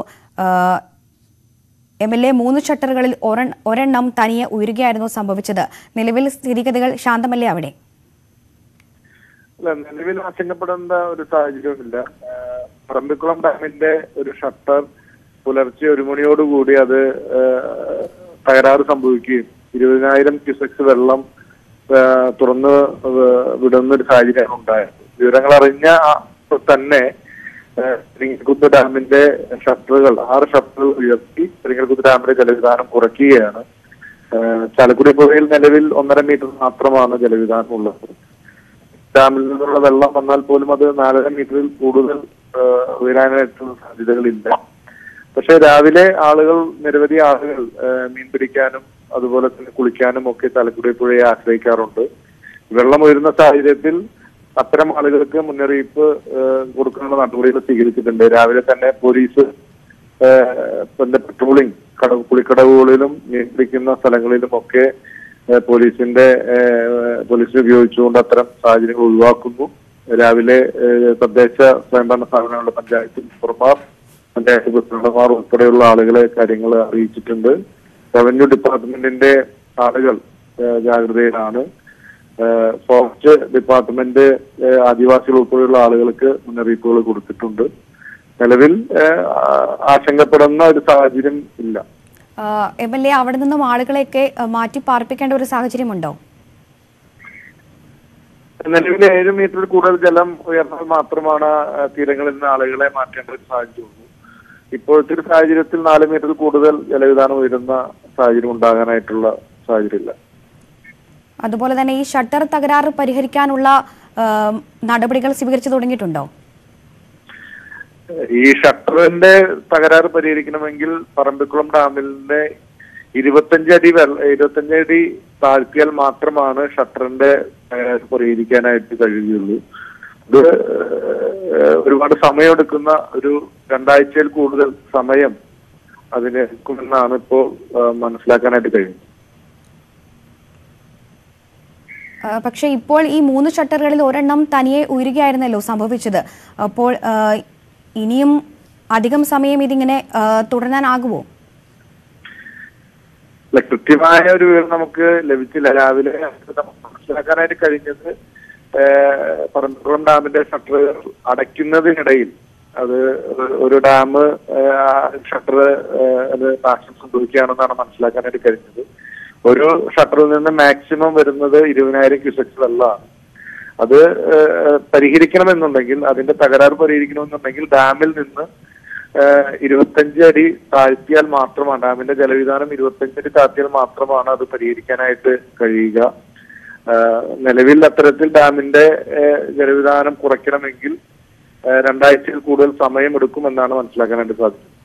എം എൽ എ മൂന്ന് ഷട്ടറുകളിൽ ഒരെൺ- ഒരെണ്ണം തനിയെ ഉയരുകയായിരുന്നു സംഭവിച്ചത് നിലവിൽ സ്ഥിതിഗതികൾ ശാന്തമല്ലേ അവിടെ അല്ല നിലവിൽ ആശങ്കപ്പെടേണ്ട ഒരു സാഹചര്യവുമില്ല ആഹ് പറമ്പിക്കുളം ഡാമിന്റെ ഒരു ഷട്ടർ പുലർച്ചെ ഒരു മണിയോടുകൂടി അത് ആഹ് തകരാറ് സംഭവിക്കുകയും ഇരുപതിനായിരം ക്യൂസെക്സ് വെള്ളം ആഹ് തുറന്ന് വ- വിടുന്ന ഒരു സാഹചര്യമാണ് ഉണ്ടായത് വിവരങ്ങൾ അറിഞ്ഞ ആ- തന്നെ ആഹ് പെരിങ്ങൽകുത്ത് ഡാമിന്റെ ഷട്ടറുകൾ ആറ് ഷട്ടറുകൾ ഉയർത്തി പെരിങ്ങൽകുത്ത് ഡാമിന്റെ ജലവിധാനം കുറയ്ക്കുകയാണ് ആഹ് ചാലക്കുടി പുഴയിൽ നിലവിൽ ഒന്നര മീറ്റർ മാത്രമാണ് ജലവിധാനം ഉള്ളത് ഡാമിൽ നിന്നുള്ള വെള്ളം വന്നാൽ പോലും അത് നാലര മീറ്ററിൽ കൂടുതൽ ആ, ഉയരാനായിട്ടുള്ള സാധ്യതകളില്ല പക്ഷെ രാവിലെ ആളുകൾ നിരവധി ആളുകൾ ആ, മീൻ പിടിക്കാനും അതുപോലെ തന്നെ കുളിക്കാനും ഒക്കെ ചാലക്കുടി പുഴയെ ആശ്രയിക്കാറുണ്ട് വെള്ളം ഉയരുന്ന സാഹചര്യത്തിൽ അത്തരം ആളുകൾക്ക് മുന്നറിയിപ്പ് ആ, കൊടുക്കാനുള്ള നടപടികൾ സ്വീകരിച്ചിട്ടുണ്ട് രാവിലെ തന്നെ പോലീസ് പിന്നെ പെട്രോളിംഗ് കട കുളിക്കടവുകളിലും നിയന്ത്രിക്കുന്ന സ്ഥലങ്ങളിലും ഒക്കെ ഏഹ് പോലീസിന്റെ ഏഹ് പോലീസിനെ ഉപയോഗിച്ചുകൊണ്ട് അത്തരം സാഹചര്യങ്ങൾ ഒഴിവാക്കുന്നു രാവിലെ ഏഹ് തദ്ദേശ സ്വയംഭരണ സ്ഥാപനങ്ങളുടെ പഞ്ചായത്ത് മെമ്പർമാർ പഞ്ചായത്ത് പ്രസിഡന്റുമാർ ഉൾപ്പെടെയുള്ള ആളുകളെ കാര്യങ്ങൾ അറിയിച്ചിട്ടുണ്ട് റവന്യൂ ഡിപ്പാർട്ട്മെന്റിന്റെ ആളുകൾ ഏഹ് ജാഗ്രതയിലാണ് ഏഹ് ഫോറസ്റ്റ് ഡിപ്പാർട്ട്മെന്റ് ഏഹ് ആദിവാസികൾ ഉൾപ്പെടെയുള്ള ആളുകൾക്ക് മുന്നറിയിപ്പുകൾ കൊടുത്തിട്ടുണ്ട് നിലവിൽ ഏഹ് ആ- ആശങ്കപ്പെടുന്ന ഒരു സാഹചര്യം ഇല്ല എം എൽ എ അവിടെ നിന്നും ആളുകളെയൊക്കെ ആ, മാറ്റി പാർപ്പിക്കേണ്ട ഒരു സാഹചര്യമുണ്ടോ നിലവിൽ ഏഴ് മീറ്ററിൽ കൂടുതൽ ജലം ഉയർന്നാൽ മാത്രമാണ് ആ, തീരങ്ങളിൽ നിന്ന് ആളുകളെ മാറ്റേണ്ട ഒരു സാഹചര്യമുള്ളൂ ഇപ്പോഴത്തെ ഒരു സാഹചര്യത്തിൽ നാല് മീറ്ററിൽ കൂടുതൽ ജലവിധാനം ഉയരുന്ന സാഹചര്യം ഉണ്ടാകാനായിട്ടുള്ള സാഹചര്യമില്ല അതുപോലെ തന്നെ ഈ ഷട്ടർ തകരാറ് പരിഹരിക്കാനുള്ള ആ, നടപടികൾ സ്വീകരിച്ചു തുടങ്ങിയിട്ടുണ്ടോ ഈ ഷട്ടറിന്റെ തകരാറ് പരിഹരിക്കണമെങ്കിൽ പറമ്പിക്കുളം ഡാമിന്റെ ഇരുപത്തഞ്ച് അടി വെള്ള ഇരുപത്തഞ്ച് അടി താഴ്ത്തിയാൽ മാത്രമാണ് ഷട്ടറിന്റെ തകരാറ് പരിഹരിക്കാനായിട്ട് കഴിയുകയുള്ളൂ ഇത് ഏഹ്, ഒരുപാട് സമയമെടുക്കുന്ന ഒരു രണ്ടാഴ്ചയിൽ കൂടുതൽ സമയം അതിന് എടുക്കുമെന്നാണ് ഇപ്പോൾ ഏഹ്, മനസ്സിലാക്കാനായിട്ട് കഴിയുന്നത് ആ, പക്ഷേ ഇപ്പോൾ ഈ മൂന്ന് ഷട്ടറുകളിൽ ഒരെണ്ണം തനിയെ ഉയരുകയായിരുന്നല്ലോ സംഭവിച്ചത് അപ്പോൾ ആ, ഇനിയും അധികം സമയം ഇതിങ്ങനെ ആ, തുടരാനാകുമോ അല്ല കൃത്യമായ ഒരു വിവരം നമുക്ക് ലഭിച്ചില്ല രാവിലെ നമുക്ക് മനസ്സിലാക്കാനായിട്ട് കഴിഞ്ഞത് ഏഹ്, പറമ്പിക്കുളം ഡാമിന്റെ ഷട്ടർ അടയ്ക്കുന്നതിനിടയിൽ അത് ഒരു- ഒരു ഡാം ഷട്ടർ അത് നാശം സംഭവിക്കുകയാണെന്നാണ് മനസ്സിലാക്കാനായിട്ട് കഴിഞ്ഞത് ഒരു ഷട്ടറിൽ നിന്ന് മാക്സിമം വരുന്നത് ഇരുപതിനായിരം ക്യൂസെക്സ് വെള്ളമാണ് അത് ഏഹ്, പരിഹരിക്കണമെന്നുണ്ടെങ്കിൽ അതിന്റെ തകരാറ് പരിഹരിക്കണമെന്നുണ്ടെങ്കിൽ ഡാമിൽ നിന്ന് ഏഹ്, ഇരുപത്തഞ്ച് അടി താഴ്ത്തിയാൽ മാത്രമാണ് ഡാമിന്റെ ജലവിധാനം ഇരുപത്തഞ്ച് അടി താഴ്ത്തിയാൽ മാത്രമാണ് അത് പരിഹരിക്കാനായിട്ട് കഴിയുക ഏഹ്, നിലവിൽ അത്തരത്തിൽ ഡാമിന്റെ ഏഹ്, ജലവിധാനം കുറയ്ക്കണമെങ്കിൽ ഏഹ്, രണ്ടാഴ്ചയിൽ കൂടുതൽ സമയം എടുക്കുമെന്നാണ് മനസ്സിലാക്കാനായിട്ട് സാധിക്കുന്നത്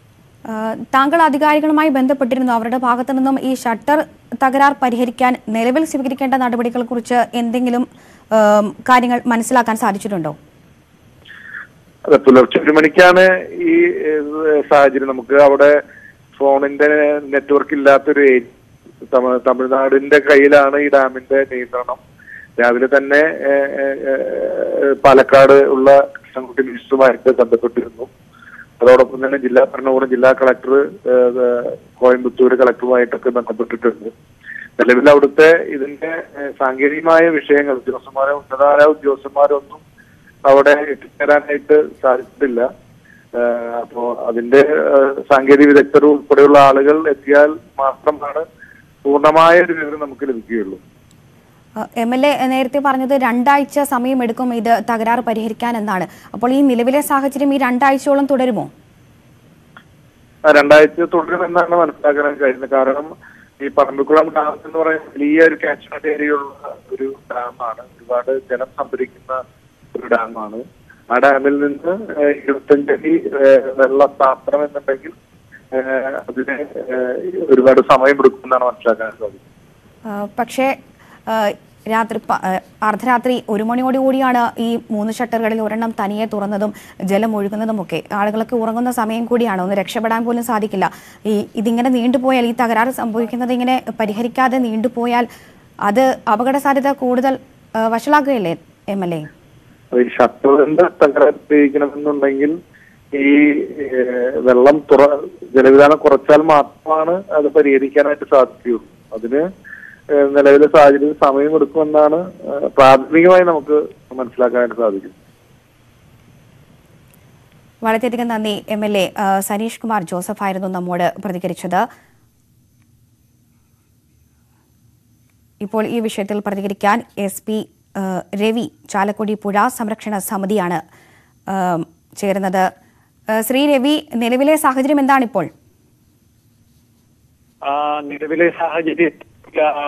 ആ, താങ്കൾ അധികാരികളുമായി ബന്ധപ്പെട്ടിരുന്നു അവരുടെ ഭാഗത്തു നിന്നും ഈ ഷട്ടർ തകരാർ പരിഹരിക്കാൻ നിലവിൽ സ്വീകരിക്കേണ്ട നടപടികളെ കുറിച്ച് എന്തെങ്കിലും ആം, കാര്യങ്ങൾ മനസ്സിലാക്കാൻ സാധിച്ചിട്ടുണ്ടോ അതെ പുലർച്ചെ ഒരു മണിക്കാണ് ഈ ഏഹ്, സാഹചര്യം നമുക്ക് അവിടെ ഫോണിന്റെ നെറ്റ്വർക്ക് ഇല്ലാത്തൊരു ഏരി- തമ- തമിഴ്നാടിന്റെ കയ്യിലാണ് ഈ ഡാമിന്റെ നിയന്ത്രണം രാവിലെ തന്നെ ഏഹ്, ഏഹ്, ഏഹ്, പാലക്കാട് ഉള്ള കൃഷ്ണൻകുട്ടി മിനിസ്റ്ററുമായിട്ട് ബന്ധപ്പെട്ടിരുന്നു അതോടൊപ്പം തന്നെ ജില്ലാ ഭരണകൂടം ജില്ലാ കളക്ടർ ഏഹ്, കോയമ്പത്തൂർ കളക്ടറുമായിട്ടൊക്കെ ബന്ധപ്പെട്ടിട്ടുണ്ട് നിലവിൽ അവിടുത്തെ ഇതിന്റെ ഏഹ്, സാങ്കേതികമായ വിഷയങ്ങൾ ഉദ്യോഗസ്ഥന്മാരോ ഉന്നതരായ ഉദ്യോഗസ്ഥന്മാരോ ഒന്നും അവിടെ എത്തിച്ചേരാനായിട്ട് സാധിച്ചിട്ടില്ല ഏഹ് അപ്പോ അതിന്റെ ഏഹ് സാങ്കേതിക വിദഗ്ധർ ഉൾപ്പെടെയുള്ള ആളുകൾ എത്തിയാൽ മാത്രമാണ് പൂർണ്ണമായ ഒരു വിവരം നമുക്ക് ലഭിക്കുകയുള്ളൂ എം എൽ എ നേരത്തെ പറഞ്ഞത് രണ്ടാഴ്ച സമയമെടുക്കും ഇത് തകരാറ് പരിഹരിക്കാൻ എന്നാണ് അപ്പോൾ ഈ നിലവിലെ സാഹചര്യം ഈ രണ്ടാഴ്ചയോളം തുടരുമോ ആ രണ്ടാഴ്ച തുടരുമെന്നാണ് മനസ്സിലാക്കാൻ കഴിയുന്നത് കാരണം ഈ പറമ്പിക്കുളം ഡാം എന്ന് പറയുന്ന വലിയ ഒരു കാച്ച്മെന്റ് ഏരിയയുള്ള ഒരു ഡാമാണ് ഒരുപാട് ജലം സംഭരിക്കുന്ന ഒരു ഡാമാണ് ആ ഡാമിൽ നിന്ന് ഏഹ്, ഇരുപത്തഞ്ചടി ഏഹ്, വെള്ളം താത്തണം എന്നുണ്ടെങ്കിൽ ഏഹ്, അതിന് ഏഹ്, ഒരുപാട് സമയമെടുക്കുമെന്നാണ് മനസ്സിലാക്കാൻ സാധിക്കുന്നത് ആ, പക്ഷേ ആ, രാത്രി പ- ആ, അർദ്ധരാത്രി ഒരു മണിയോട് കൂടിയാണ് ഈ മൂന്ന് ഷട്ടറുകളിൽ ഒരെണ്ണം തനിയെ തുറന്നതും ജലം ഒഴുകുന്നതുമൊക്കെ ആളുകളൊക്കെ ഉറങ്ങുന്ന സമയം കൂടിയാണ് ഒന്ന് രക്ഷപ്പെടാൻ പോലും സാധിക്കില്ല ഈ ഇതിങ്ങനെ നീണ്ടുപോയാൽ ഈ തകരാറ് സംഭവിക്കുന്നത് ഇങ്ങനെ പരിഹരിക്കാതെ നീണ്ടുപോയാൽ അത് അപകട സാധ്യത കൂടുതൽ ആ, വഷളാക്കുകയല്ലേ എം എൽ എ അപ്പൊ ഈ ഷട്ടറിന്റെ തകരാർ ഉപയോഗിക്കണമെന്നുണ്ടെങ്കിൽ ഈ ഏഹ്, വെള്ളം തുറ ജലവിധാനം കുറച്ചാൽ മാത്രമാണ് അത് പരിഹരിക്കാനായിട്ട് സാധിക്കുകയുള്ളൂ അതിന് ഏഹ്, നിലവിലെ സാഹചര്യത്തിൽ സമയമെടുക്കുമെന്നാണ് ഏഹ്, പ്രാഥമികമായി നമുക്ക് മനസ്സിലാക്കാനായിട്ട് സാധിക്കും വളരെയധികം നന്ദി എം എൽ എ ആ, സനീഷ് കുമാർ ജോസഫ് ആയിരുന്നു നമ്മോട് പ്രതികരിച്ചത് ഇപ്പോൾ ഈ വിഷയത്തിൽ പ്രതികരിക്കാൻ എസ് പി രവി ചാലക്കുടി പുഴ സംരക്ഷണ സമിതിയാണ് ആ, ചേരുന്നത് ആ, ശ്രീ രവി നിലവിലെ സാഹചര്യം എന്താണിപ്പോൾ ആ, നിലവിലെ സാഹചര്യത്തിൽ ആ,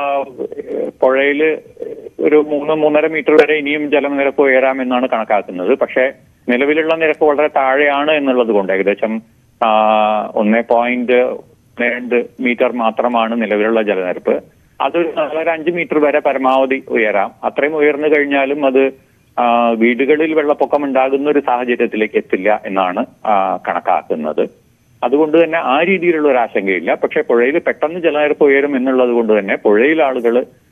പുഴയില് ഒരു മൂന്ന് മൂന്നര മീറ്റർ വരെ ഇനിയും ജലനിരപ്പ് ഉയരാമെന്നാണ് കണക്കാക്കുന്നത് പക്ഷേ നിലവിലുള്ള നിരക്ക് വളരെ താഴെയാണ് എന്നുള്ളത് കൊണ്ട് ഏകദേശം ആ, ഒന്നേ പോയിന്റ് രണ്ട് മീറ്റർ മാത്രമാണ് നിലവിലുള്ള ജലനിരപ്പ് അതൊരു നാലര അഞ്ച് മീറ്റർ വരെ പരമാവധി ഉയരാം അത്രയും ഉയർന്നു കഴിഞ്ഞാലും അത് ആ, വീടുകളിൽ വെള്ളപ്പൊക്കം ഉണ്ടാകുന്ന ഒരു സാഹചര്യത്തിലേക്ക് എത്തില്ല എന്നാണ് ആ, കണക്കാക്കുന്നത് അതുകൊണ്ട് തന്നെ ആ രീതിയിലുള്ള ഒരു ആശങ്കയില്ല പക്ഷെ പുഴയിൽ പെട്ടെന്ന് ജലനിരപ്പ് ഉയരും എന്നുള്ളത് കൊണ്ട് തന്നെ പുഴയിൽ ആളുകൾ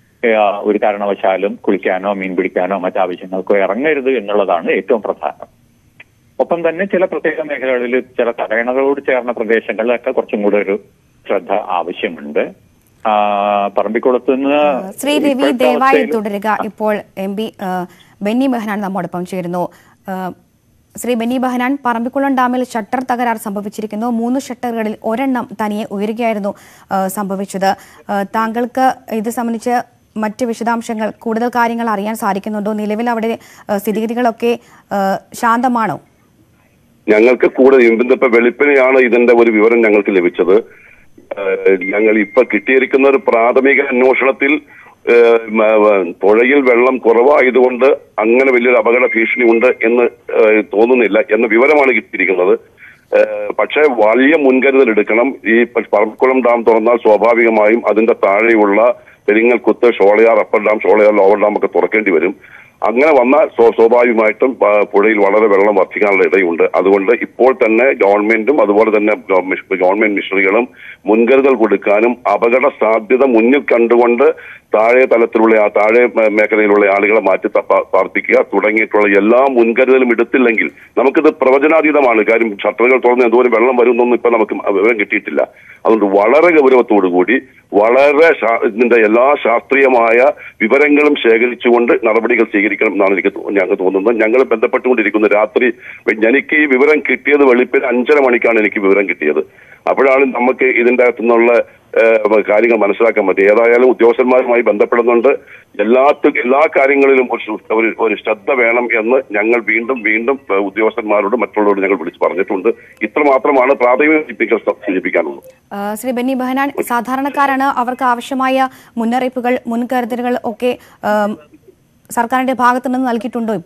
ഒരു കാരണവശാലും കുളിക്കാനോ മീൻ പിടിക്കാനോ മറ്റാവശ്യങ്ങൾക്കോ ഇറങ്ങരുത് എന്നുള്ളതാണ് ഏറ്റവും പ്രധാനം ഒപ്പം തന്നെ ചില പ്രത്യേക മേഖലകളിൽ ചില തടയണകളോട് ചേർന്ന പ്രദേശങ്ങളിലൊക്കെ കുറച്ചും കൂടെ ഒരു ശ്രദ്ധ ആവശ്യമുണ്ട് ആ, പറമ്പിക്കുളത്ത് നിന്ന് ശ്രീ രവി ഇപ്പോഴത്തെ ദയവായി അവസ്ഥയിൽ- തുടരുക ഇപ്പോൾ എം പി ബെന്നി ബെഹനാൻ നമ്മോടൊപ്പം ചേരുന്നു ആ, ശ്രീ ബെന്നി ബെഹനാൻ പറമ്പിക്കുളം ഡാമിൽ ഷട്ടർ തകരാർ സംഭവിച്ചിരിക്കുന്നു മൂന്ന് ഷട്ടറുകളിൽ ഒരെണ്ണം തനിയെ ഉയരുകയായിരുന്നു ആ, സംഭവിച്ചത് ആ, താങ്കൾക്ക് ഇത് സംബന്ധിച്ച് മറ്റ് വിശദാംശങ്ങൾ കൂടുതൽ കാര്യങ്ങൾ അറിയാൻ സാധിക്കുന്നുണ്ടോ നിലവിൽ അവിടെ ആ, സ്ഥിതിഗതികളൊക്കെ ആ, ശാന്തമാണോ ഞങ്ങൾക്ക് കൂടുതൽ ഇന്നിപ്പോ വെളുപ്പിനെയാണ് ഇതിന്റെ ഒരു വിവരം ഞങ്ങൾക്ക് ലഭിച്ചത് ഏഹ് ഞങ്ങൾ ഇപ്പൊ കിട്ടിയിരിക്കുന്ന ഒരു പ്രാഥമിക അന്വേഷണത്തിൽ ഏഹ് മ- വ- പുഴയിൽ വെള്ളം കുറവായതുകൊണ്ട് അങ്ങനെ വലിയൊരു അപകട ഭീഷണി ഉണ്ട് എന്ന് ഏഹ് തോന്നുന്നില്ല എന്ന വിവരമാണ് കിട്ടിയിരിക്കുന്നത് ഏഹ് പക്ഷേ വലിയ മുൻകരുതൽ എടുക്കണം ഈ പ- പറമ്പിക്കുളം ഡാം തുറന്നാൽ സ്വാഭാവികമായും അതിന്റെ താഴെയുള്ള Peringalkuthu Sholayar upper dam Sholayar lower dam ഒക്കെ തുറക്കേണ്ടി വരും അങ്ങനെ വന്നാൽ സ്വ- സ്വാഭാവികമായിട്ടും പ- പുഴയിൽ വളരെ വെള്ളം വർദ്ധിക്കാനുള്ള ഇടയുണ്ട് അതുകൊണ്ട് ഇപ്പോൾ തന്നെ ഗവൺമെന്റും അതുപോലെ തന്നെ ഗവ- മിഷ- ഗവൺമെന്റ് മിഷണറികളും മുൻകരുതൽ കൊടുക്കാനും അപകട സാധ്യത മുന്നിൽ കണ്ടുകൊണ്ട് താഴെ തലത്തിലുള്ള ആ താഴെ മേ- മേഖലയിലുള്ള ആളുകളെ മാറ്റി ത- പ- പാർപ്പിക്കുക തുടങ്ങിയിട്ടുള്ള എല്ലാ മുൻകരുതലും എടുത്തില്ലെങ്കിൽ നമുക്കിത് പ്രവചനാതീതമാണ് കാര്യം ഷട്ടറുകൾ തുറന്ന് എന്തോരം വെള്ളം വരുന്നൊന്നും ഇപ്പൊ നമുക്ക് വിവരം കിട്ടിയിട്ടില്ല അതുകൊണ്ട് വളരെ ഗൗരവത്തോടു കൂടി വളരെ ശാ- ഇതിന്റെ എല്ലാ ശാസ്ത്രീയമായ വിവരങ്ങളും ശേഖരിച്ചുകൊണ്ട് നടപടികൾ സ്വീകരിക്കണം എന്നാണ് എനിക്ക് തോ- ഞങ്ങൾക്ക് തോന്നുന്നത് ഞങ്ങൾ ബന്ധപ്പെട്ടുകൊണ്ടിരിക്കുന്നു രാത്രി എനിക്ക് ഈ വിവരം കിട്ടിയത് വെളുപ്പിന് അഞ്ചര മണിക്കാണ് എനിക്ക് വിവരം കിട്ടിയത് അപ്പോഴാണ് നമുക്ക് ഇതിന്റെ അകത്തുനിന്നുള്ള ഏഹ്, കാര്യങ്ങൾ മനസ്സിലാക്കാൻ പറ്റും ഏതായാലും ഉദ്യോഗസ്ഥന്മാരുമായി ബന്ധപ്പെടുന്നുണ്ട് എല്ലാത്ത എല്ലാ കാര്യങ്ങളിലും ഒരു ശ്ര- ഒരു ഒരു ശ്രദ്ധ വേണം എന്ന് ഞങ്ങൾ വീണ്ടും വീണ്ടും ഏഹ്, ഉദ്യോഗസ്ഥന്മാരോട് മറ്റുള്ളവരോട് ഞങ്ങൾ വിളിച്ച് പറഞ്ഞിട്ടുണ്ട് ഇത്ര മാത്രമാണ് പ്രാഥമിക സൂചിപ്പിക്കാൻ സൂചിപ്പിക്കാനുള്ളത് ആ, ശ്രീ ബെന്നി ബെഹനാൻ സാധാരണക്കാരാണ് അവർക്ക് ആവശ്യമായ മുന്നറിയിപ്പുകൾ മുൻകരുതലുകൾ ഒക്കെ ആം, സർക്കാരിന്റെ ഭാഗത്തു നിന്ന് നൽകിയിട്ടുണ്ടോ ഇപ്പോൾ